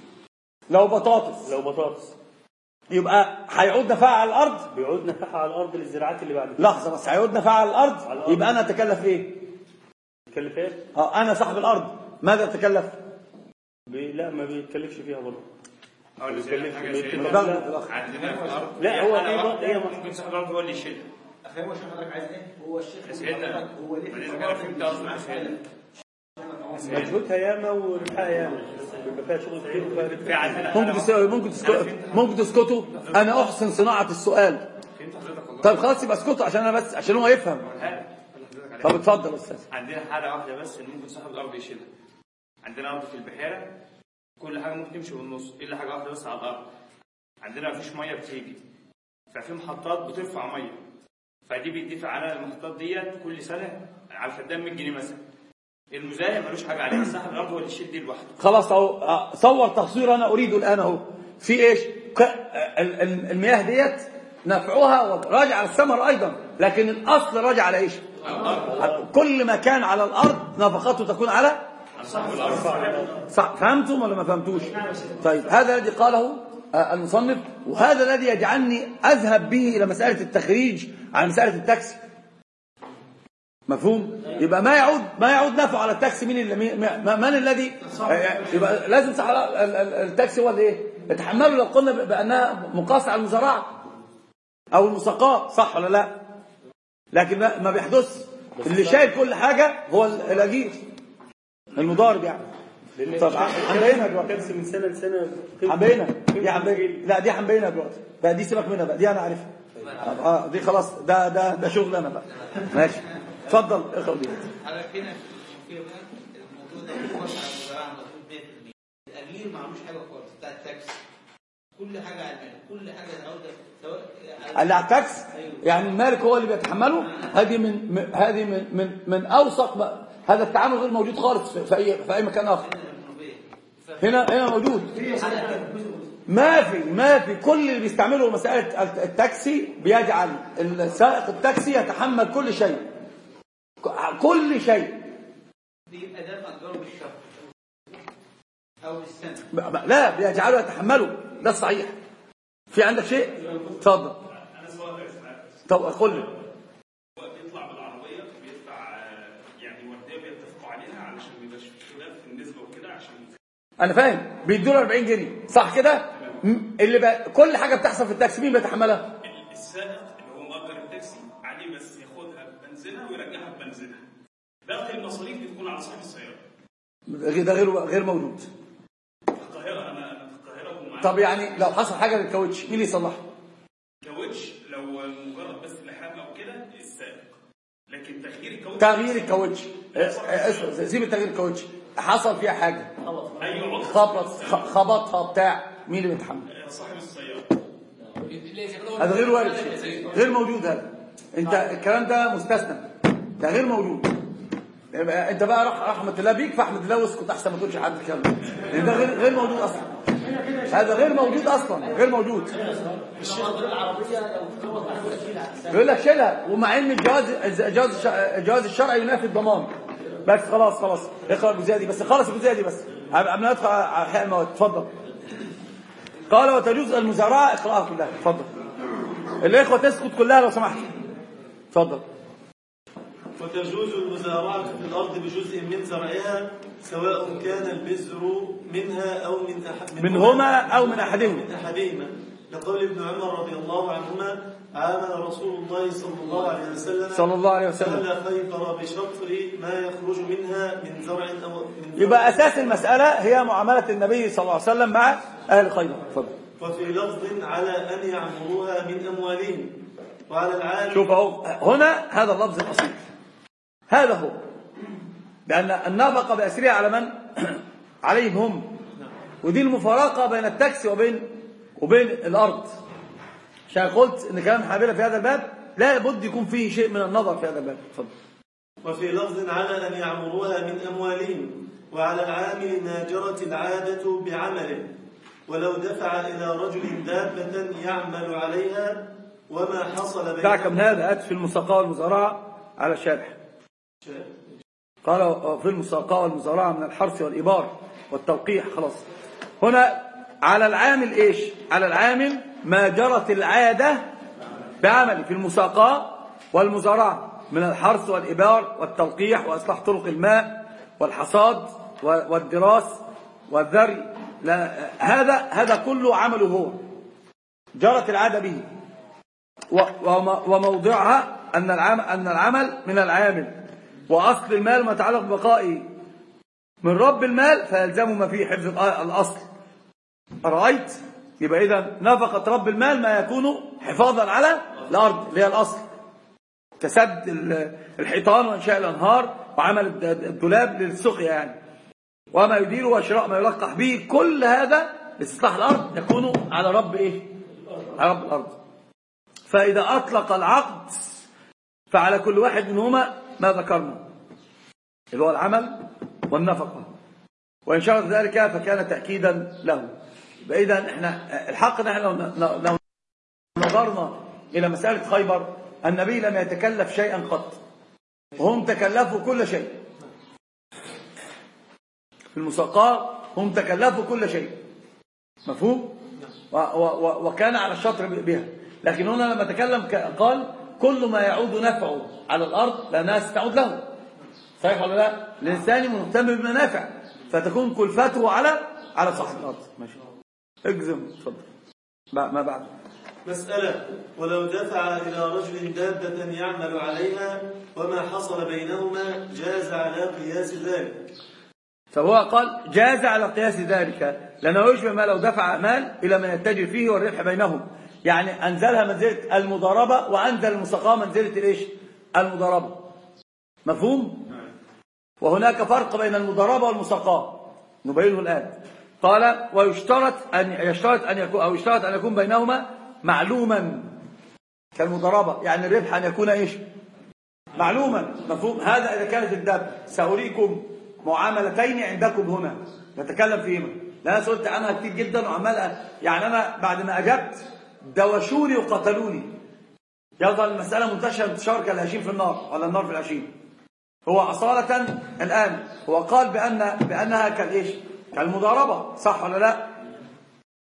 لو بطاطس لو بطاطس يبقى هيعود نفعها على الارض بيعود نفعها على الارض للزراعات اللي بعد كده لحظه بس هيعود نفعها على الارض على الأرض. يبقى انا اتكلف ايه تكلف ايه؟ اه انا صاحب الارض ماذا اتكلف بي... لا ما بيتكلفش فيها برضه اقول لك بيتكلف حاجه بيتكلف سيدة. لا عندنا في الارض لا، هو أنا دي بقى- واحدة هي ممكن صاحب الارض هو اللي يشيلها فاهم عشان حضرتك عايز ايه؟ هو الشيخ يا سيدنا هو ليه بعدين انا فهمت قصدك يا سيدنا مجهودها ياما وربحها ياما بيبقى فيها شغل كتير وفيها ربح. في عندنا ممكن تس... ممكن تسكتوا ممكن تسكتوا انا احسن صناعه السؤال فهمت حضرتك والله طيب خلاص يبقى اسكتوا عشان انا بس عشان هو يفهم حاجة. حضرتك عليها. طب اتفضل يا استاذ عندنا حاله واحده بس اللي ممكن صاحب الارض يشيلها عندنا ارض في البحيره كل حاجه ممكن تمشي بالنص الا حاجه واحده بس على الارض عندنا مفيش ميه بتيجي ففي محطات بترفع ميه فدي بيدفع على المحطات ديت كل سنه على الفدان 100 جنيه مثلا المزارع ملوش حاجه عليه صاحب الارض هو اللي يشيل دي لوحده خلاص اهو آه، صور تصوير انا اريده الان اهو في ايش ك... ال- ال- المياه ديت نفعها راجع على الثمر ايضا لكن الاصل راجع على ايش كل ما كان على الارض نفقته تكون على صح فهمتم ولا ما فهمتوش طيب هذا الذي قاله آه، المصنف وهذا الذي يجعلني اذهب به الى مساله التخريج على مساله التاكسي مفهوم يبقى ما يعود ما يعود نفعه على التاكسي مين اللي مين من الذي يبقى لازم صح ال- ال- التاكسي هو اللي ايه يتحمله لو قلنا بانها مقاس على المزارعه او المساقات صح ولا لا لكن ما ما بيحدث اللي شايل كل حاجه هو ال- الاجير المضارب يعني لأن طب حنبينها دلوقتي كرسي من سنه لسنه حنبينها دي حنبينها لا دي حنبينها دلوقتي بقى دي سيبك منها بقى دي انا عارفها طب اه دي خلاص ده ده ده شغل انا بقى ماشي اتفضل اخوي حضرتك هنا في بقى الموضوع ده بيخش على المزارعه المفروض 100% التغيير ما عملوش حاجه خالص بتاع التاكس كل حاجه علمانيه كل حاجه عوده سواء اللي على التاكس يعني المالك هو اللي بيتحمله هذه من من- هذه من من من اوثق ما- هذا التعامل غير موجود خالص في في اي في اي مكان اخر هنا هنا موجود ما في ما في كل اللي بيستعملوا مساله التاكسي بيجعل السائق التاكسي يتحمل كل شيء ك- كل شيء بيبقى ده مقداره بالشهر او بالسنه ب- ب- لا بيجعله يتحمله ده الصحيح في عندك شيء اتفضل انا سواق اسعاف طب قول لي هو بيطلع بالعربيه بيدفع آه، يعني ورديه بيتفقوا عليها علشان ما يبقاش في خلاف في النسبه وكده عشان انا فاهم بيدوا له 40 جنيه صح كده م- اللي بقى كل حاجه بتحصل في التاكسي مين بيتحملها السائق اللي هو مأجر التاكسي عليه بس ياخدها ببنزينها ويرجعها ببنزينها باقي المصاريف بتكون على صاحب السياره ده غير غير موجود في القاهره انا انا في القاهره ومعايا طب يعني لو حصل حاجه للكاوتش مين اللي يصلحها كاوتش لو مجرد بس لحام او كده السائق لكن تغيير الكاوتش تغيير الكاوتش اه، اه، اسمع، سيب التغيير الكاوتش حصل فيها حاجه ايوه عطل خبط خ- خبطها بتاع مين اللي بيتحمل صاحب السياره هذا غير وارد غير موجود هذا انت الكلام ده مستثنى ده غير موجود يبقى انت بقى رح رحمه الله بيك فاحمد الله واسكت احسن ما تقولش حد الكلام ده لان ده غير غير موجود اصلا هذا غير موجود اصلا غير موجود يقول لك شيلها ومع ان الجواز الجواز الش- الجواز الشرعي ينافي الضمان بس خلاص خلاص اقرا الجزئيه دي بس خلص الجزئيه دي بس قبل ما ندخل على احياء المواد اتفضل قال وتجوز المزارعه اقراها كلها اتفضل الاخوه تسكت كلها لو سمحت اتفضل وتجوز المزارعة في الأرض بجزء من زرعها سواء كان البذر منها أو من أحد منهما أو من أحدهما. من أحدهما لقول ابن عمر رضي الله عنهما عامل رسول الله صلى الله عليه وسلم صلى الله عليه وسلم. أهل خيبر بشطر ما يخرج منها من زرع أو من يبقى اساس المساله هي معامله النبي صلى الله عليه وسلم مع اهل خيبر اتفضل وفي لفظ على أن يعمروها من أموالهم وعلى العالم شوف اهو هنا هذا اللفظ الاصيل هذا هو لان النفقه باسرها على من عليهم هم ودي المفارقه بين التاكسي وبين وبين الارض عشان قلت ان كلام الحنابلة في هذا الباب لا بد يكون فيه شيء من النظر في هذا الباب اتفضل وفي لفظ على أن يعمروها من أموالهم وعلى العامل ما جرت العادة بعمله ولو دفع إلى رجل دابة يعمل عليها وما حصل دعك من هذا ات في المساقاه والمزارعه على الشارح قال في المساقاه والمزارعه من الحرث والابار والتوقيح خلاص هنا على العامل ايش على العامل ما جرت العاده بعمله في المساقاه والمزارعه من الحرث والابار والتلقيح واصلاح طرق الماء والحصاد والدراس والذري لا هذا هذا كله عمله هو جرت العاده به و- وم- وموضعها أن العمل, أن العمل من العامل وأصل المال ما يتعلق ببقائه من رب المال فيلزم ما فيه حفظ الأ- الأصل رأيت يبقى إذا نفقة رب المال ما يكون حفاظا على الأرض اللي هي الأصل كسد ال- الحيطان وإنشاء الأنهار وعمل الد- الدولاب للسقيا يعني وما يدير وشراء ما يلقح به كل هذا استصلاح الأرض يكون على رب إيه؟ على رب الأرض فإذا أطلق العقد فعلى كل واحد منهما ما ذكرنا اللي هو العمل والنفقة وإن شرط ذلك فكان تأكيدا له إذا احنا الحق ان احنا لو لو نظرنا إلى مسألة خيبر النبي لم يتكلف شيئا قط وهم تكلفوا كل شيء في المساقاة هم تكلفوا كل شيء مفهوم و و و وكان على الشطر بها لكن هنا لما تكلم ك- قال كل ما يعود نفعه على الأرض لأنها ستعود له صحيح ولا لا الإنسان مهتم بالمنافع فتكون كلفته على على صاحب الأرض ماشي اجزم اتفضل بع- ما بعد مسألة ولو دفع إلى رجل دابة يعمل عليها وما حصل بينهما جاز على قياس ذلك فهو قال جاز على قياس ذلك لأنه يشبه ما لو دفع مال إلى من يتجر فيه والربح بينهم يعني أنزلها منزلة المضاربة وأنزل المساقاة منزلة الإيش المضاربة مفهوم وهناك فرق بين المضاربة والمساقاة نبينه الآن قال ويشترط أن يشترط أن يكون أو يشترط أن يكون بينهما معلوما كالمضاربة يعني الربح أن يكون إيش معلوما مفهوم هذا إذا كانت الدابة سأريكم معاملتين عندكم هنا نتكلم فيهما لا أنا سئلت عنها كتير جدا وعمال أ- يعني أنا بعد ما أجبت دوشوني وقتلوني يظل المسألة منتشرة انتشار كالهشيم في النار ولا النار في الهشيم هو أصالة الآن هو قال بأن بأنها كالإيش كالمضاربة صح ولا لا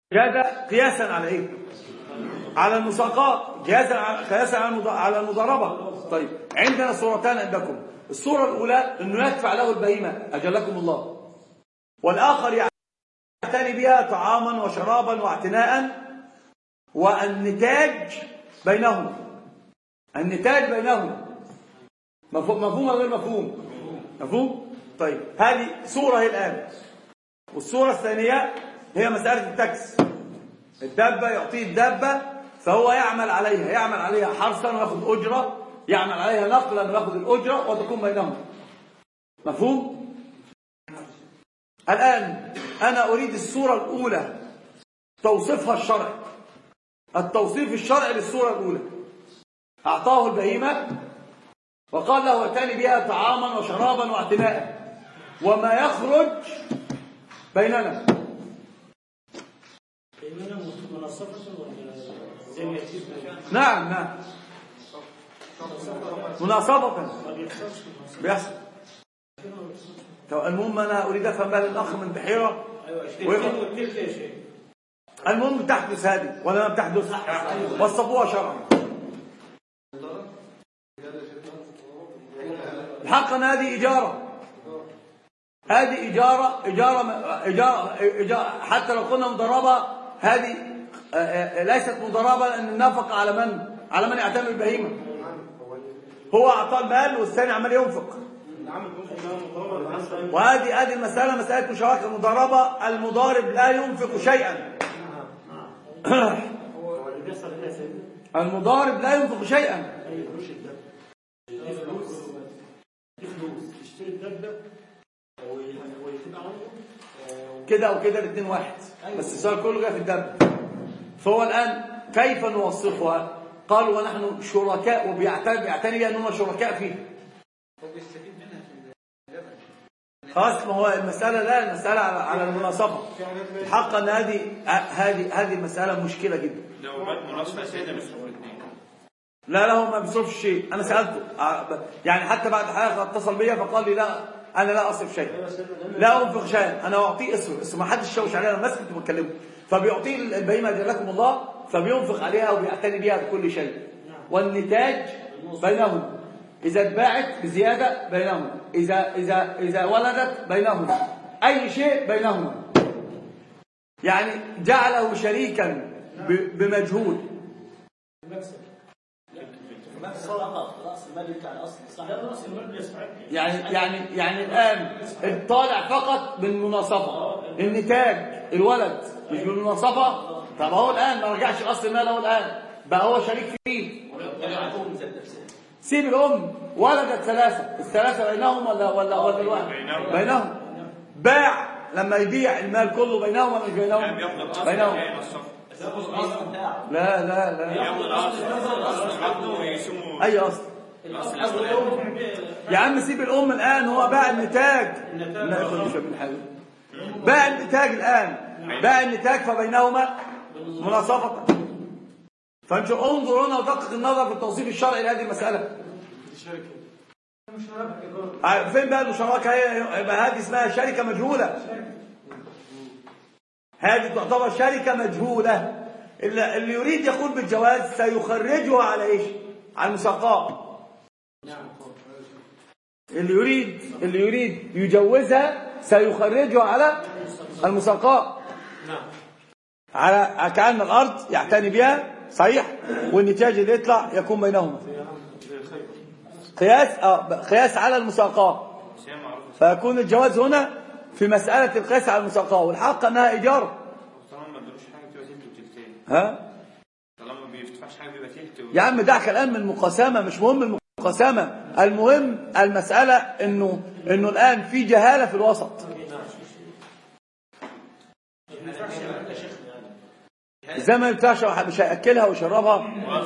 جاز قياسا على ايه على المساقات قياسا على قياسا على المض- على المضاربه طيب عندنا صورتان عندكم الصوره الاولى انه يدفع له البهيمه اجلكم الله والاخر يعتني بها طعاما وشرابا واعتناء والنتاج بينهم النتاج بينهم مفهوم مفهوم ولا غير مفهوم مفهوم طيب هذه صورة هي الآن والصورة الثانية هي مسألة التاكس الدابة يعطيه الدابة فهو يعمل عليها يعمل عليها حرثا وياخذ أجرة يعمل عليها نقلا وياخذ الأجرة وتكون بينهم مفهوم الآن أنا أريد الصورة الأولى توصيفها الشرعي التوصيف الشرعي للصورة الأولى أعطاه البهيمة وقال له اتاني بها طعاما وشرابا واعتناء وما يخرج بيننا بيننا منصفة ولا زي ما يجيب نعم نعم مناصفة ما بيحصلش بيحصل طب المهم انا اريد افهم بقى الاخ من بحيره ويقف- والتلك يا شيخ المهم بتحدث هذه ولا ما بتحدث وصفوها شرعا الحق ان هذه اجاره هذه اجاره اجاره اجاره, إجارة حتى لو كنا مضربه هذه آه، آه، ليست مضربه لان النفقه على من على من يعتمد البهيمه هو اعطاه المال والثاني عمال ينفق وهذه هذه المسألة مسألة مشاركة المضاربة المضارب لا ينفق شيئا هو اللي بيحصل هنا يا سيدي المضارب لا ينفق شيئا اي قروش الدبه دي فلوس دي فلوس تشتري الدبه وي- ويتبقى عنده آه، كده او كده الاثنين واحد بس السؤال كله جاي في الدم فهو الآن كيف نوصفها قالوا ونحن شركاء وبيعتني بيعتني بها انهم شركاء فيها هو بيستفيد منها في اللبن خلاص ما هو المسألة لا المسألة على على المناصفة الحق ان هذه هذه هذه المسألة مشكلة جدا لو بات مناصفة سيدة بيصرفوا الاثنين لا لا هو ما بيصرفش شيء انا سالته ع- ب- يعني حتى بعد حلقه اتصل بيا فقال لي لا انا لا اصرف شيء لا انفق شيئا انا اعطيه اصرف بس ما حدش شوش عليا انا ماسك كنت بكلمه فبيعطيه البهيمه جزاكم الله فبينفق عليها وبيعتني بها بكل شيء والنتاج بينهم اذا اتباعت بزياده بينهم اذا اذا اذا ولدت بينهم اي شيء بينهما يعني جعله شريكا ب- بمجهود راس المال بتاع الاصل صح لا راس المال بيستحق يعني يعني يعني الان الطالع فقط بالمناصفه النتاج الولد مش بالمناصفه طب هو الان ما رجعش اصل المال هو الان بقى هو شريك فيه سيب الام ولدت ثلاثه الثلاثه بينهم ولا ولا ولا الواحد بينهم. بينهم باع لما يبيع المال كله بينهم ولا مش بينهم يعني بياخد الأصل بينهم ينصفه لا لا لا ياخد الأصل الأصل عنده ويقسمه اي اصل الأصل يا عم سيب الام الان هو باع النتاج لا ياخدش من حاجه باع النتاج الان باع النتاج فبينهما مناصفه فانتوا انظروا هنا ودقق النظر في التوصيف الشرعي لهذه المساله آه، فين بقى المشاركه هي يبقى هذه اسمها شركه مجهوله هذه تعتبر شركه مجهوله اللي اللي يريد يقول بالجواز سيخرجها على ايش على المساقات اللي يريد اللي يريد يجوزها سيخرجها على المساقات على كأن الأرض يعتني بها صحيح والنتاج اللي يطلع يكون بينهما قياس آه قياس على المساقات شيء معروف فيكون الجواز هنا في مسألة القياس على المساقات والحق أنها إيجار طالما ما ادلوش حاجة بتبقى تلت وتلتين ها طالما ما بيدفعش حاجة بيبقى تلت و- يا عم دعك الآن من المقاسمة مش مهم المقاسمة المهم المسألة إنه إنه الآن في جهالة في الوسط زي ما ينفعش مش هياكلها ويشربها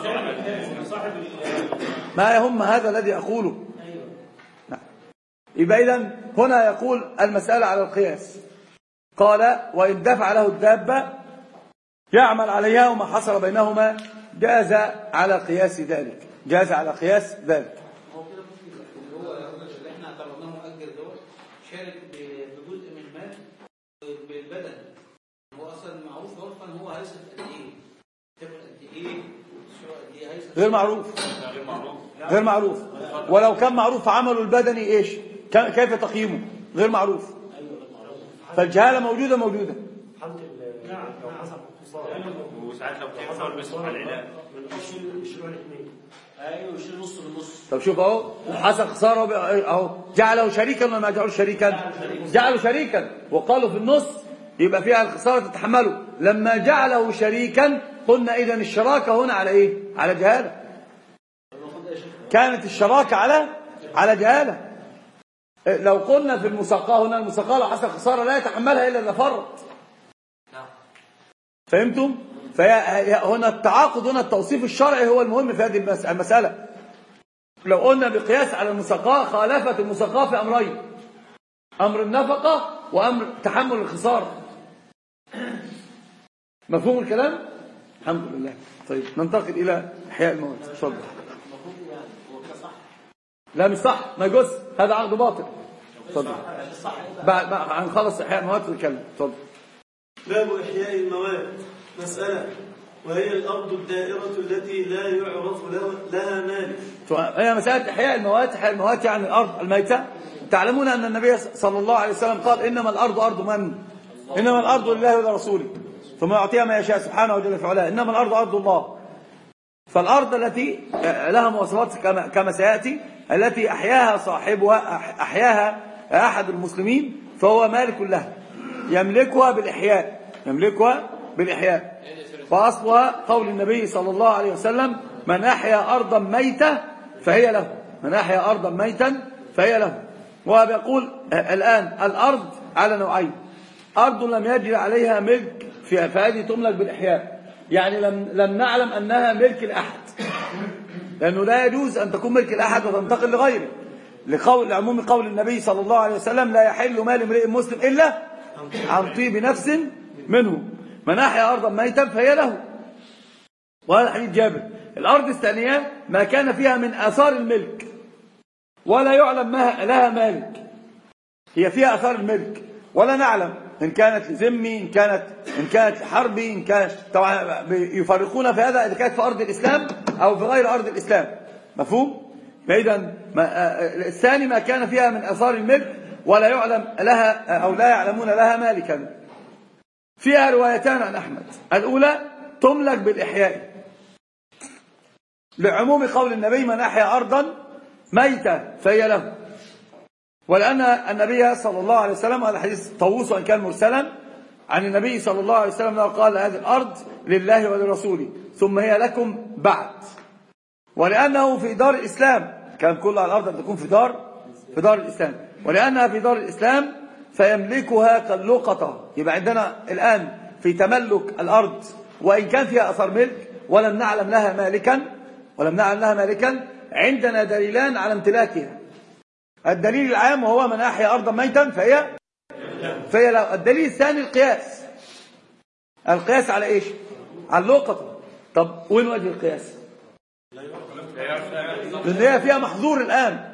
ما يهم هذا الذي اقوله نعم. يبقى اذا هنا يقول المساله على القياس قال وان دفع له الدابه يعمل عليها وما حصل بينهما جاز على قياس ذلك جاز على قياس ذلك هو كده ممكن اللي هو اللي احنا اعتبرناه مؤجر دوت شارك ب- بجزء من المال بالبدن هو اصلا معروف عرفا هو هيصرف قد ايه؟ تاكل قد ايه؟ تشرب قد ايه؟ هيصرف غير معروف غير معروف غير معروف ولو كان معروف عمله البدني ايش ك- كيف تقييمه غير معروف فالجهاله موجوده موجوده حالة ال- لو حصل خسارة وساعات لو في خساره بيصرف على العلاج يشيل يشيلوا الاثنين ايوه يشيل نص بالنص طب شوف اهو حصل خساره بقى- اهو جعله شريكا ولا ما جعله شريكا جعله شريكا وقالوا في النص يبقى فيها الخساره تتحمله لما جعله شريكا قلنا اذا الشراكه هنا على ايه على جهاله كانت الشراكه على على جهاله لو قلنا في المساقاه هنا المساقاه لو حصل خساره لا يتحملها الا اذا فرط فهمتم فهي هنا التعاقد هنا التوصيف الشرعي هو المهم في هذه المس- المساله لو قلنا بقياس على المساقاه خالفت المساقاه في امرين امر النفقه وامر تحمل الخساره مفهوم الكلام الحمد لله طيب ننتقل الى احياء الموت اتفضل لا مش صح ما يجوز هذا عقد باطل اتفضل بعد بعد هنخلص احياء الموت ونتكلم اتفضل باب إحياء المواد مسألة وهي الأرض الدائرة التي لا يعرف له- لها مالك هي مسألة إحياء الموات إحياء الموات يعني الأرض الميتة تعلمون أن النبي صلى الله عليه وسلم قال إنما الأرض أرض من إنما الأرض لله ولرسوله ثم يعطيها ما يشاء سبحانه وجل في علاه إنما الأرض أرض الله فالأرض التي لها مواصفات كما كما سيأتي التي أحياها صاحبها أح- أحياها أحد المسلمين فهو مالك لها يملكها بالإحياء يملكها بالإحياء فأصلها قول النبي صلى الله عليه وسلم من أحيا أرضا ميتة فهي له من أحيا أرضا ميتا فهي له وبيقول الآن الأرض على نوعين أرض لم يجري عليها ملك في- فهذه تملك بالإحياء يعني لم, لم نعلم أنها ملك الأحد لأنه لا يجوز أن تكون ملك الأحد وتنتقل لغيره لقول لعموم قول النبي صلى الله عليه وسلم لا يحل مال امرئ مسلم إلا عن طيب نفس منه من أحيا أرضا ميتا فهي له وهذا حديث جابر الأرض الثانية ما كان فيها من آثار الملك ولا يعلم ما لها مالك هي فيها آثار الملك ولا نعلم إن كانت لذمي إن كانت إن كانت لحربي إن كانت طبعا يفرقون في هذا إذا كانت في أرض الإسلام أو في غير أرض الإسلام مفهوم؟ فإذا ما- آه، الثاني ما كان فيها من آثار الملك ولا يعلم لها أو لا يعلمون لها مالكا فيها روايتان عن أحمد الأولى تملك بالإحياء لعموم قول النبي من أحيا أرضا ميتة فهي له ولأن النبي صلى الله عليه وسلم هذا حديث طاووس وإن كان مرسلا عن النبي صلى الله عليه وسلم أنه قال هذه الأرض لله ولرسوله ثم هي لكم بعد ولأنه في دار الإسلام كان كل على الأرض أن تكون في دار في دار الإسلام ولأنها في دار الإسلام فيملكها كاللقطة يبقى عندنا الآن في تملك الأرض وإن كان فيها أثر ملك ولم نعلم لها مالكا ولم نعلم لها مالكا عندنا دليلان على امتلاكها الدليل العام وهو من أحيا أرضا ميتا فهي فهي لا الدليل الثاني القياس القياس على إيش على اللقطة طب وين وجه القياس لأن هي فيها محظور الآن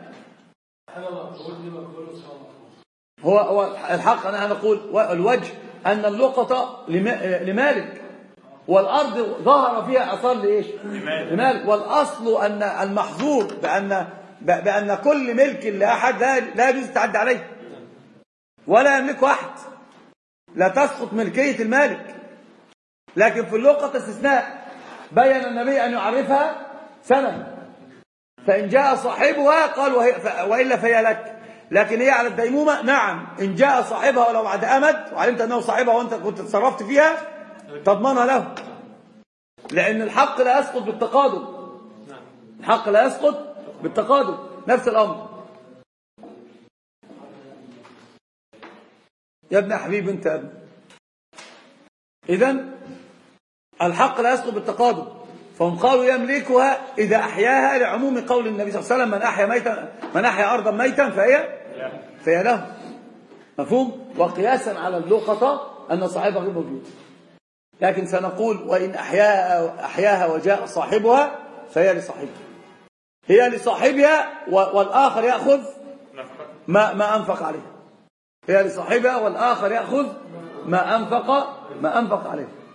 هو هو الحق أنا نقول الوجه أن اللقطة لم- لمالك والأرض ظهر فيها أثار لإيش لمالك والأصل أن المحظور بأن ب- بأن كل ملك لأحد لا لا يجوز التعدي عليه ولا يملكه أحد لا تسقط ملكية المالك لكن في اللقطة استثناء بين النبي أن يعرفها سنة فإن جاء صاحبها قال وهي ف- وإلا فهي لك لكن هي على الديمومة نعم إن جاء صاحبها ولو بعد أمد وعلمت أنه صاحبها وأنت كنت تصرفت فيها تضمنها له لأن الحق لا يسقط بالتقادم الحق لا يسقط بالتقادم نفس الأمر يا ابن حبيب انت يا ابن إذن الحق لا يسقط بالتقادم فهم قالوا يملكها إذا أحياها لعموم قول النبي صلى الله عليه وسلم من أحيا ميتا من أحيا أرضا ميتا فهي فهي له مفهوم وقياسا على اللقطة أن صاحبها غير موجود لكن سنقول وإن أحياها, أحياها وجاء صاحبها فهي لصاحبها هي لصاحبها و- والآخر يأخذ ما, ما أنفق عليه هي لصاحبها والآخر يأخذ ما أنفق ما أنفق عليه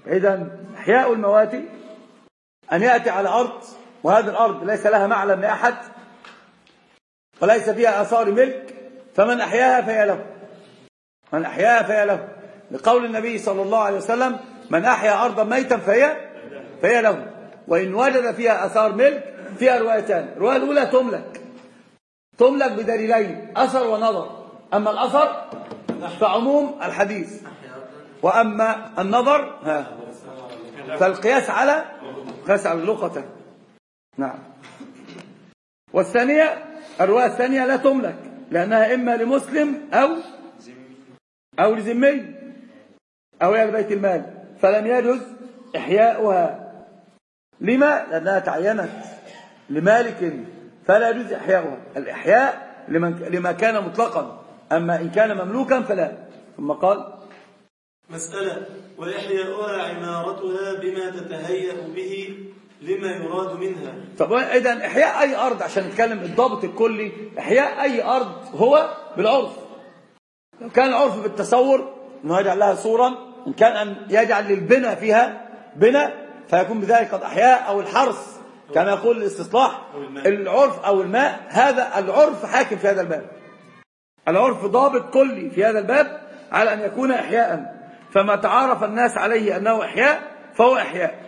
إذا إحياء الموات أن يأتي على أرض وهذه الأرض ليس لها معلم لأحد وليس فيها آثار ملك فمن أحياها فهي له من أحياها فهي له لقول النبي صلى الله عليه وسلم من أحيا أرضا ميتا فهي فهي له وإن وجد فيها أثار ملك فيها روايتان الرواية الأولى تملك تملك بدليلين أثر ونظر أما الأثر فعموم الحديث وأما النظر ها فالقياس على قياس على اللقطة نعم والثانية الرواية الثانية لا تملك لأنها إما لمسلم أو أو لذمي أو إلى بيت المال فلم يجوز إحياؤها لما؟ لأنها تعينت لمالك فلا يجوز إحياؤها الإحياء لمن لما كان مطلقا أما إن كان مملوكا فلا ثم قال مسألة وإحياؤها عمارتها بما تتهيأ به لما يراد منها طب إذا إحياء أي أرض عشان نتكلم الضابط الكلي إحياء أي أرض هو بالعرف لو كان العرف بالتصور أنه يجعل لها صورا إن كان أن يجعل للبنى فيها بنى فيكون بذلك قد أحياء أو الحرث كما يقول الاستصلاح العرف أو الماء هذا العرف حاكم في هذا الباب العرف ضابط كلي في هذا الباب على أن يكون إحياء فما تعارف الناس عليه أنه إحياء فهو إحياء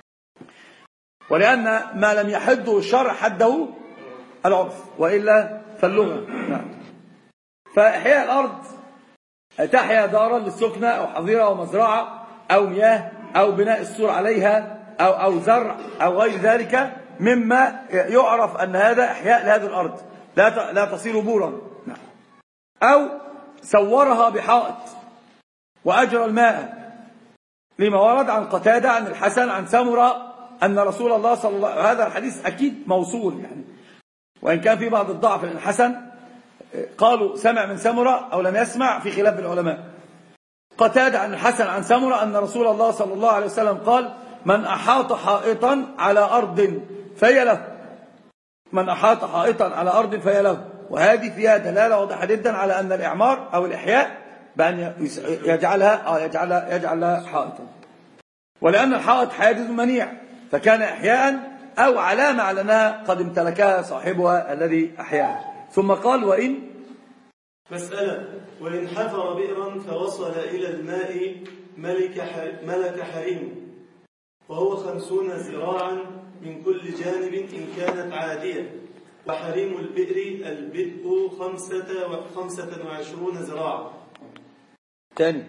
ولأن ما لم يحده الشرع حده العرف وإلا فاللغة نعم فإحياء الأرض تحيا دارا للسكنة أو حظيرة أو مزرعة أو مياه أو بناء السور عليها أو, أو زرع أو غير ذلك مما يعرف أن هذا إحياء لهذه الأرض لا لا تصير بورا نعم. أو سورها بحائط وأجرى الماء لما ورد عن قتادة عن الحسن عن سمرة أن رسول الله صلى الله عليه وسلم هذا الحديث أكيد موصول يعني وإن كان في بعض الضعف لأن الحسن قالوا سمع من سمرة أو لم يسمع في خلاف العلماء قتادة عن الحسن عن سمرة أن رسول الله صلى الله عليه وسلم قال من أحاط حائطا على أرض فهي له من أحاط حائطا على أرض فهي له وهذه فيها دلالة واضحة جدا على أن الإعمار أو الإحياء بأن يجعلها آه يجعلها يجعلها حائطا ولأن الحائط حاجز منيع فكان إحياء أو علامة على أنها قد امتلكها صاحبها الذي أحياها ثم قال وإن مسألة وإن حفر بئرا فوصل إلى الماء ملك ملك حريم وهو خمسون ذراعا من كل جانب إن كانت عادية وحريم البئر البدء خمسة وخمسة وعشرون ذراعا تاني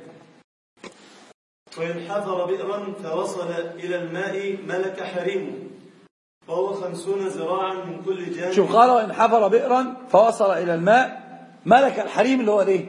وإن حفر بئرا فوصل إلى الماء ملك حريم وهو خمسون ذراعا من كل جانب شوف قال وإن حفر بئرا فوصل إلى الماء ملك الحريم اللي هو الايه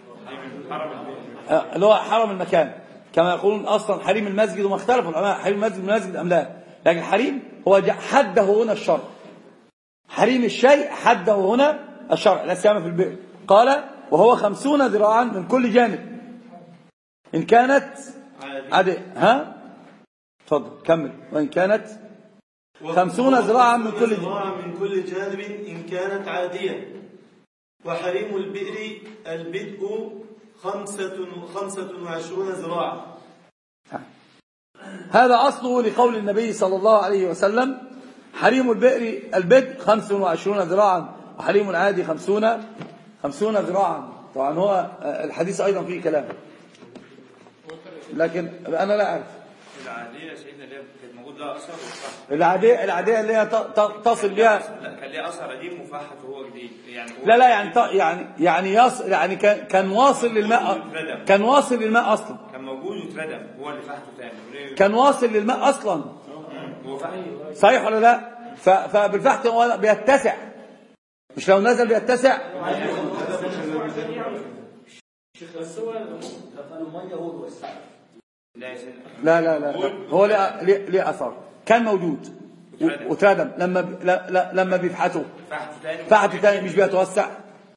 آه، اللي هو حرم المكان كما يقولون أصلا حريم المسجد وما اختلفوا العلماء حريم المسجد المسجد أم لا لكن حريم هو حده هنا الشرع حريم الشيء حده هنا الشرع لا سيما في البئر قال وهو خمسون ذراعا من كل جانب إن كانت عادية ها تفضل كمل وإن كانت خمسون ذراعا من كل ذراعا من كل جانب إن كانت عادية وحريم البئر البدء خمسة, خمسة وعشرون ذراعا هذا أصله لقول النبي صلى الله عليه وسلم حريم البئر البدء خمس وعشرون ذراعا وحريم العادي خمسون خمسون ذراعا طبعا هو الحديث أيضا فيه كلام لكن أنا لا أعرف العادية سيدنا اللي كانت موجود لها أثر العادية العادية اللي هي تصل بها لا كان ليها أثر قديم مفحط وهو جديد يعني هو لا لا يعني يعني يعني يصل يعني كان كان واصل للماء كان واصل للماء اصلا كان موجود واتردم هو اللي فحته تاني كان واصل للماء اصلا هو فحته صحيح ولا لا فبالفحت هو بيتسع مش لو نزل بيتسع بس هو الميه هو الوسع لا لا لا, لا. هو ليه ليه اثر كان موجود واتردم لما ب... لا لا لما بيفحته فحته تاني مش بيتوسع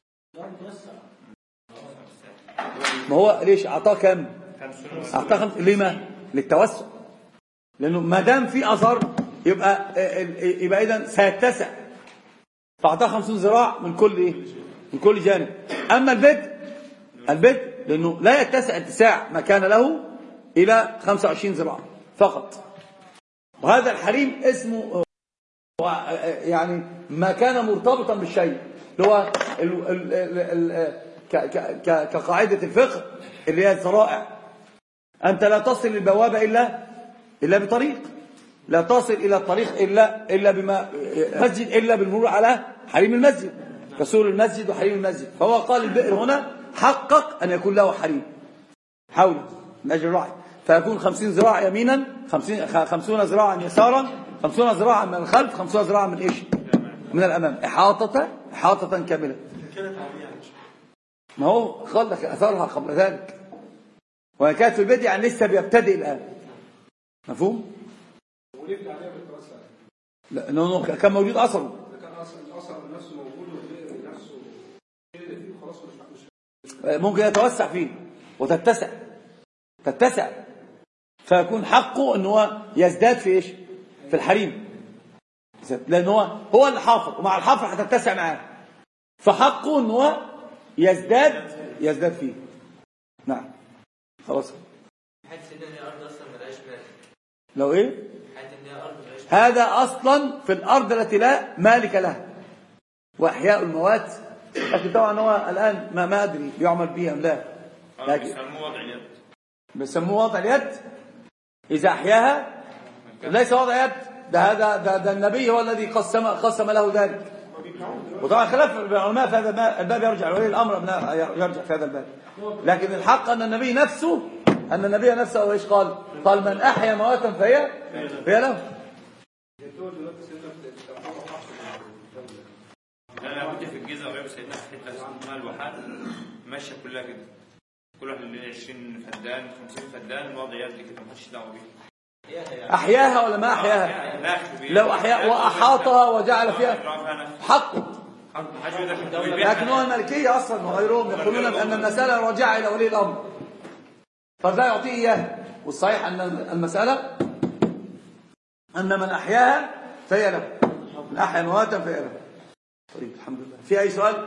ما هو ليش اعطاه كم اعطاه خمس ليه ما للتوسع لانه ما دام في اثر يبقى يبقى اذا سيتسع فاعطاه 50 ذراع من كل ايه من كل جانب اما البدء البدء لانه لا يتسع اتساع ما كان له إلى 25 ذراع فقط وهذا الحريم اسمه هو يعني ما كان مرتبطا بالشيء اللي هو ال ال ال ال ك ك ك كقاعدة الفقه اللي هي الذرائع أنت لا تصل للبوابة إلا إلا بطريق لا تصل إلى الطريق إلا إلا بما مسجد إلا بالمرور على حريم المسجد كسور المسجد وحريم المسجد فهو قال البئر هنا حقق أن يكون له حريم حوله من أجل الرعي فيكون خمسين ذراع يمينا خمسين خمسون ذراعا يسارا خمسون ذراعا من الخلف خمسون ذراعا من إيش من الأمام إحاطة إحاطة كاملة كانت عامية ما هو قال لك أثرها قبل ذلك وهي كانت في البدء يعني لسه بيبتدئ الآن مفهوم؟ وليه عليها بالتوسع؟ لأنه كان موجود أثره ده كان اصلا الاثر نفسه موجود والبئر نفسه ايه اللي فيه خلاص مش مش ممكن يتوسع فيه وتتسع تتسع فيكون حقه ان هو يزداد في ايش في الحريم لان هو هو اللي حافظ ومع الحفر هتتسع معاه فحقه ان هو يزداد يزداد فيه نعم خلاص حاسس ان هي ارض اصلا ملهاش مالك لو ايه حاسس ان هي ارض ملهاش هذا اصلا في الارض التي لا مالك لها واحياء الموات لكن طبعا هو الان ما ما ادري يعمل به ام لا لكن بيسموه وضع اليد بيسموه وضع اليد إذا أحياها ليس وضع يد ده هذا ده, ده النبي هو الذي قسم قسم له ذلك وطبعا خلاف العلماء في هذا الباب- الباب يرجع لولي الامر أبناء يرجع في هذا الباب لكن الحق ان النبي نفسه ان النبي نفسه ايش قال؟ قال من احيا موتا فهي فهي له انا كنت في الجيزه قريب سيدنا في حته اسمها الواحات ماشيه كلها كده كل واحد له 20 فدان 50 فدان وضع يد كده محدش دعوه بيه احياها ولا ما احياها؟ لو احيا واحاطها وجعل فيها حقه لكن هو الملكيه اصلا وغيرهم يقولون بان المساله راجعه الى ولي الامر فلا يعطيه اياه والصحيح ان المساله ان من احياها فهي له من احيا مواتا فهي له طيب الحمد لله في اي سؤال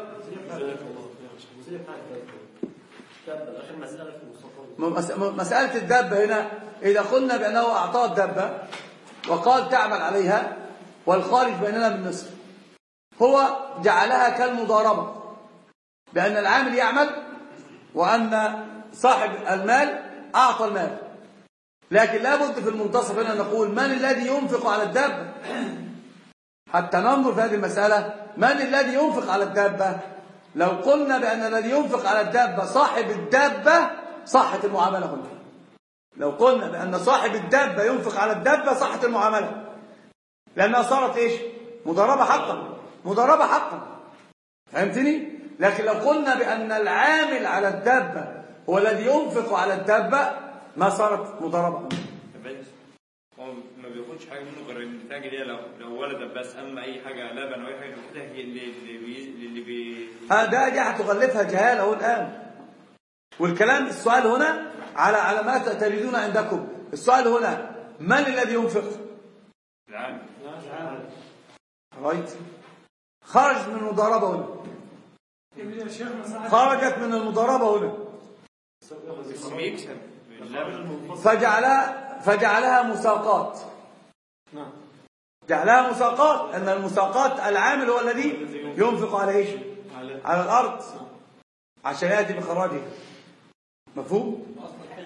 مس- مسألة الدابة هنا إذا قلنا بأنه أعطاه الدابة وقال تعمل عليها والخارج بيننا بالنصف هو جعلها كالمضاربة بأن العامل يعمل وأن صاحب المال أعطى المال لكن لا بد في المنتصف هنا نقول من الذي ينفق على الدابة حتى ننظر في هذه المسألة من الذي ينفق على الدابة لو قلنا بأن الذي ينفق على الدابة صاحب الدابة صحت المعاملة هنا لو قلنا بأن صاحب الدابة ينفق على الدابة صحت المعاملة لأنها صارت إيش مضاربة حقا مضاربة حقا فهمتني لكن لو قلنا بأن العامل على الدابة هو الذي ينفق على الدابة ما صارت مضاربة هو ما بياخدش حاجه منه غير النتاج اللي هي لو لو ولد بس اما اي حاجه لبن او اي حاجه كده هي اللي اللي بي اللي بي هذا دي هتغلفها جهالة اهو الآن والكلام السؤال هنا على على ما تريدون عندكم السؤال هنا من الذي ينفق العام رايت خرج من المضاربة هنا خرجت من المضاربة هنا بس بيكسب اللبن فجعلها فجعلها مساقات جعلها مساقات أن المساقات العامل هو الذي ينفق على ايش على الأرض عشان يأتي بخراجه مفهوم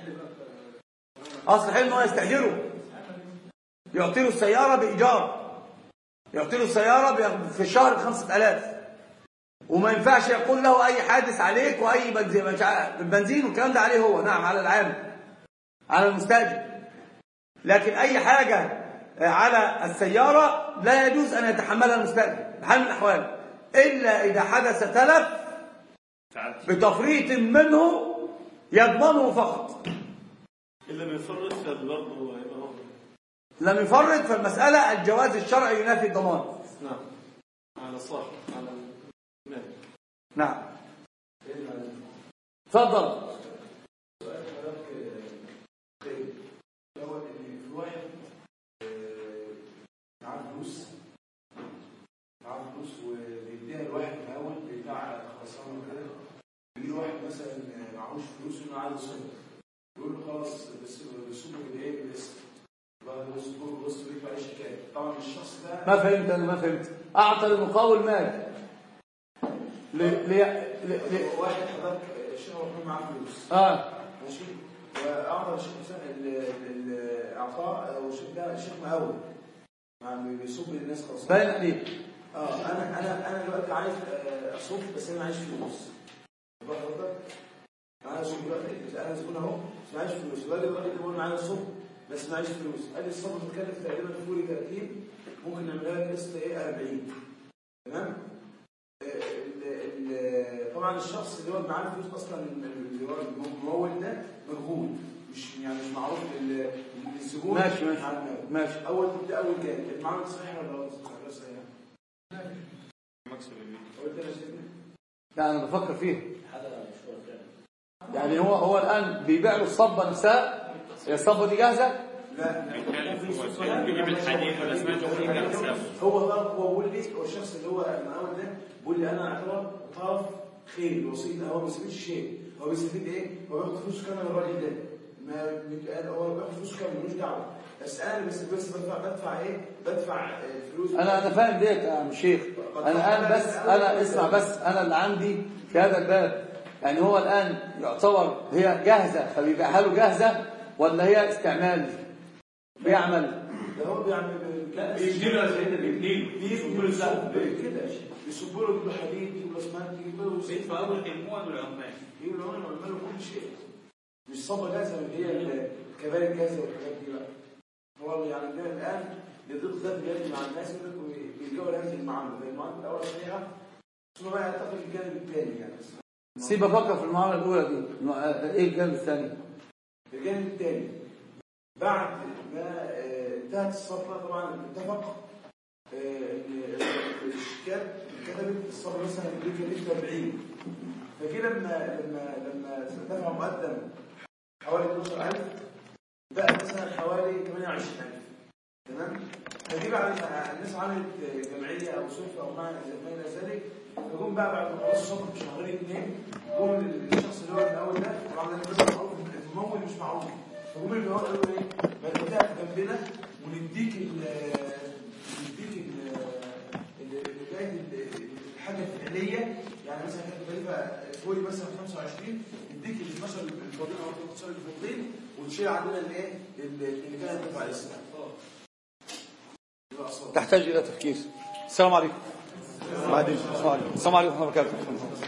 أصل الحلم هو يستأجره يعطي له السيارة بإيجار يعطي له السيارة بياخد في الشهر بخمسة ألاف وما ينفعش يقول له أي حادث عليك وأي بنزين مش عارف- البنزين والكلام ده عليه هو نعم على العامل على المستأجر لكن أي حاجة على السيارة لا يجوز أن يتحملها المستأجر بحال من الأحوال إلا إذا حدث تلف بتفريط منه يضمنه فقط إن لم يفرط فبرضه هيبقى هو لم يفرط فالمسألة الجواز الشرعي ينافي الضمان نعم على الصاحب على المال نعم تفضل الأول إن الواحد آه، معاه فلوس معاه فلوس وبيديها الواحد الأول بتاع خرسانة وكده يجي واحد مثلا معهوش فلوس إنه عايز يصرف يقول له خلاص بس بيصب بالايه بالاسم بعد بص بص بيدفع اي شيكات طبعا الشخص ده ما فهمت انا ما فهمت اعطى المقاول مال ل... ل... ل... ل... واحد حضرتك الشيخ مرحوم معاه فلوس اه ماشي واعطى الشيخ حسام ال- ال- الاعطاء والشيخ ده الشيخ مقاول يعني بيصب للناس خلاص باين عليك اه انا انا انا دلوقتي عايز آه، اصب بس انا معيش فلوس واخد بالك؟ انا اصب دلوقتي انا زبون اهو بس معيش فلوس الراجل الراجل اللي بيقول معايا الصب بس معيش فلوس قال لي الصب بتكلف تقريبا فوري 30 ممكن نعملها لك قسط ايه 40 تمام آه، ال- ال- طبعا الشخص اللي هو معاه الفلوس اصلا اللي هو الممول ده مجهول مش يعني مش معروف لل- للزبون ماشي ماشي على المال. ماشي اول ده اول كام المعامله صحيحه ولا غير صحيحه؟ مكسب البيت قلت انا سيدنا لا انا بفكر فيه حاجه مشهوره فعلا يعني هو هو الان بيبيع له الصبه نفسها هي الصبه دي جاهزه لا بيتكلف هو بيجيب الحديد والاسمنت ويجي على حسابه هو بقى هو بيقول لي هو الشخص اللي هو المقاول ده بيقول لي انا اعتبر طرف خير وسيط هو ما بيستفيدش شيء هو بيستفيد ايه؟ هو بياخد فلوس كامله من الراجل ده ما بيبقى- هو بياخد فلوس كامله ملوش دعوه بس انا بس بس بدفع بدفع ايه؟ بدفع آه، فلوس انا انا فاهم ديت يا عم شيخ انا الان بس انا اسمع بس انا اللي عندي في هذا الباب يعني هو الان يعتبر هي جاهزه فبيبيعها له جاهزه ولا هي استعمال بيعمل ده هو بيعمل بيجيله يا سيدنا بيجيله بيجيبوا له الزعف كده يصبوا له يجيبوا حديد يجيبوا له اسمنت يجيبوا له بيدفع اول المواد والعمال يجيبوا له ويعملوا له كل شيء مش صبة جاهزة اللي هي الكباري الجاهزة والحاجات دي بقى هو يعني ده الآن يضيق ذات بيد مع الناس ويلجأوا لهذه المعاملة لأن المعاملة الأول صحيحة ثم بقى يعتقد الجانب الثاني يعني سيب افكر في المعامله الاولى دي الم- ايه الجانب الثاني الجانب الثاني بعد ما آه، انتهت الصفقة طبعا اتفق آه، ان الشيكات كتبت الصفقة مثلا بكلفة 40 فجي لما لما لما دفع مقدم حوالي 12000 بقى مثلا حوالي 28000 تمام فدي بعد ما الناس عملت جمعيه او صفه او ما ما الى ذلك فجم بقى بعد ما خلصوا الصفقه بشهرين اثنين جم للشخص اللي هو الاول ده طبعا ده كده معروف الممول مش معروف فجم اللي هو قالوا ايه ما انت تقف جنبنا ونديك ال نديك ال ال- بدايه ال- الحاجه الفعليه يعني مثلا كانت تكلفه فوق مثلا 25 نديك ال 12 الفاضلين او 13 الفاضلين وتشيل عندنا الايه اللي كانت دفع الاسلام تحتاج الى تفكير السلام عليكم بعدين السلام عليكم السلام عليكم ورحمه الله وبركاته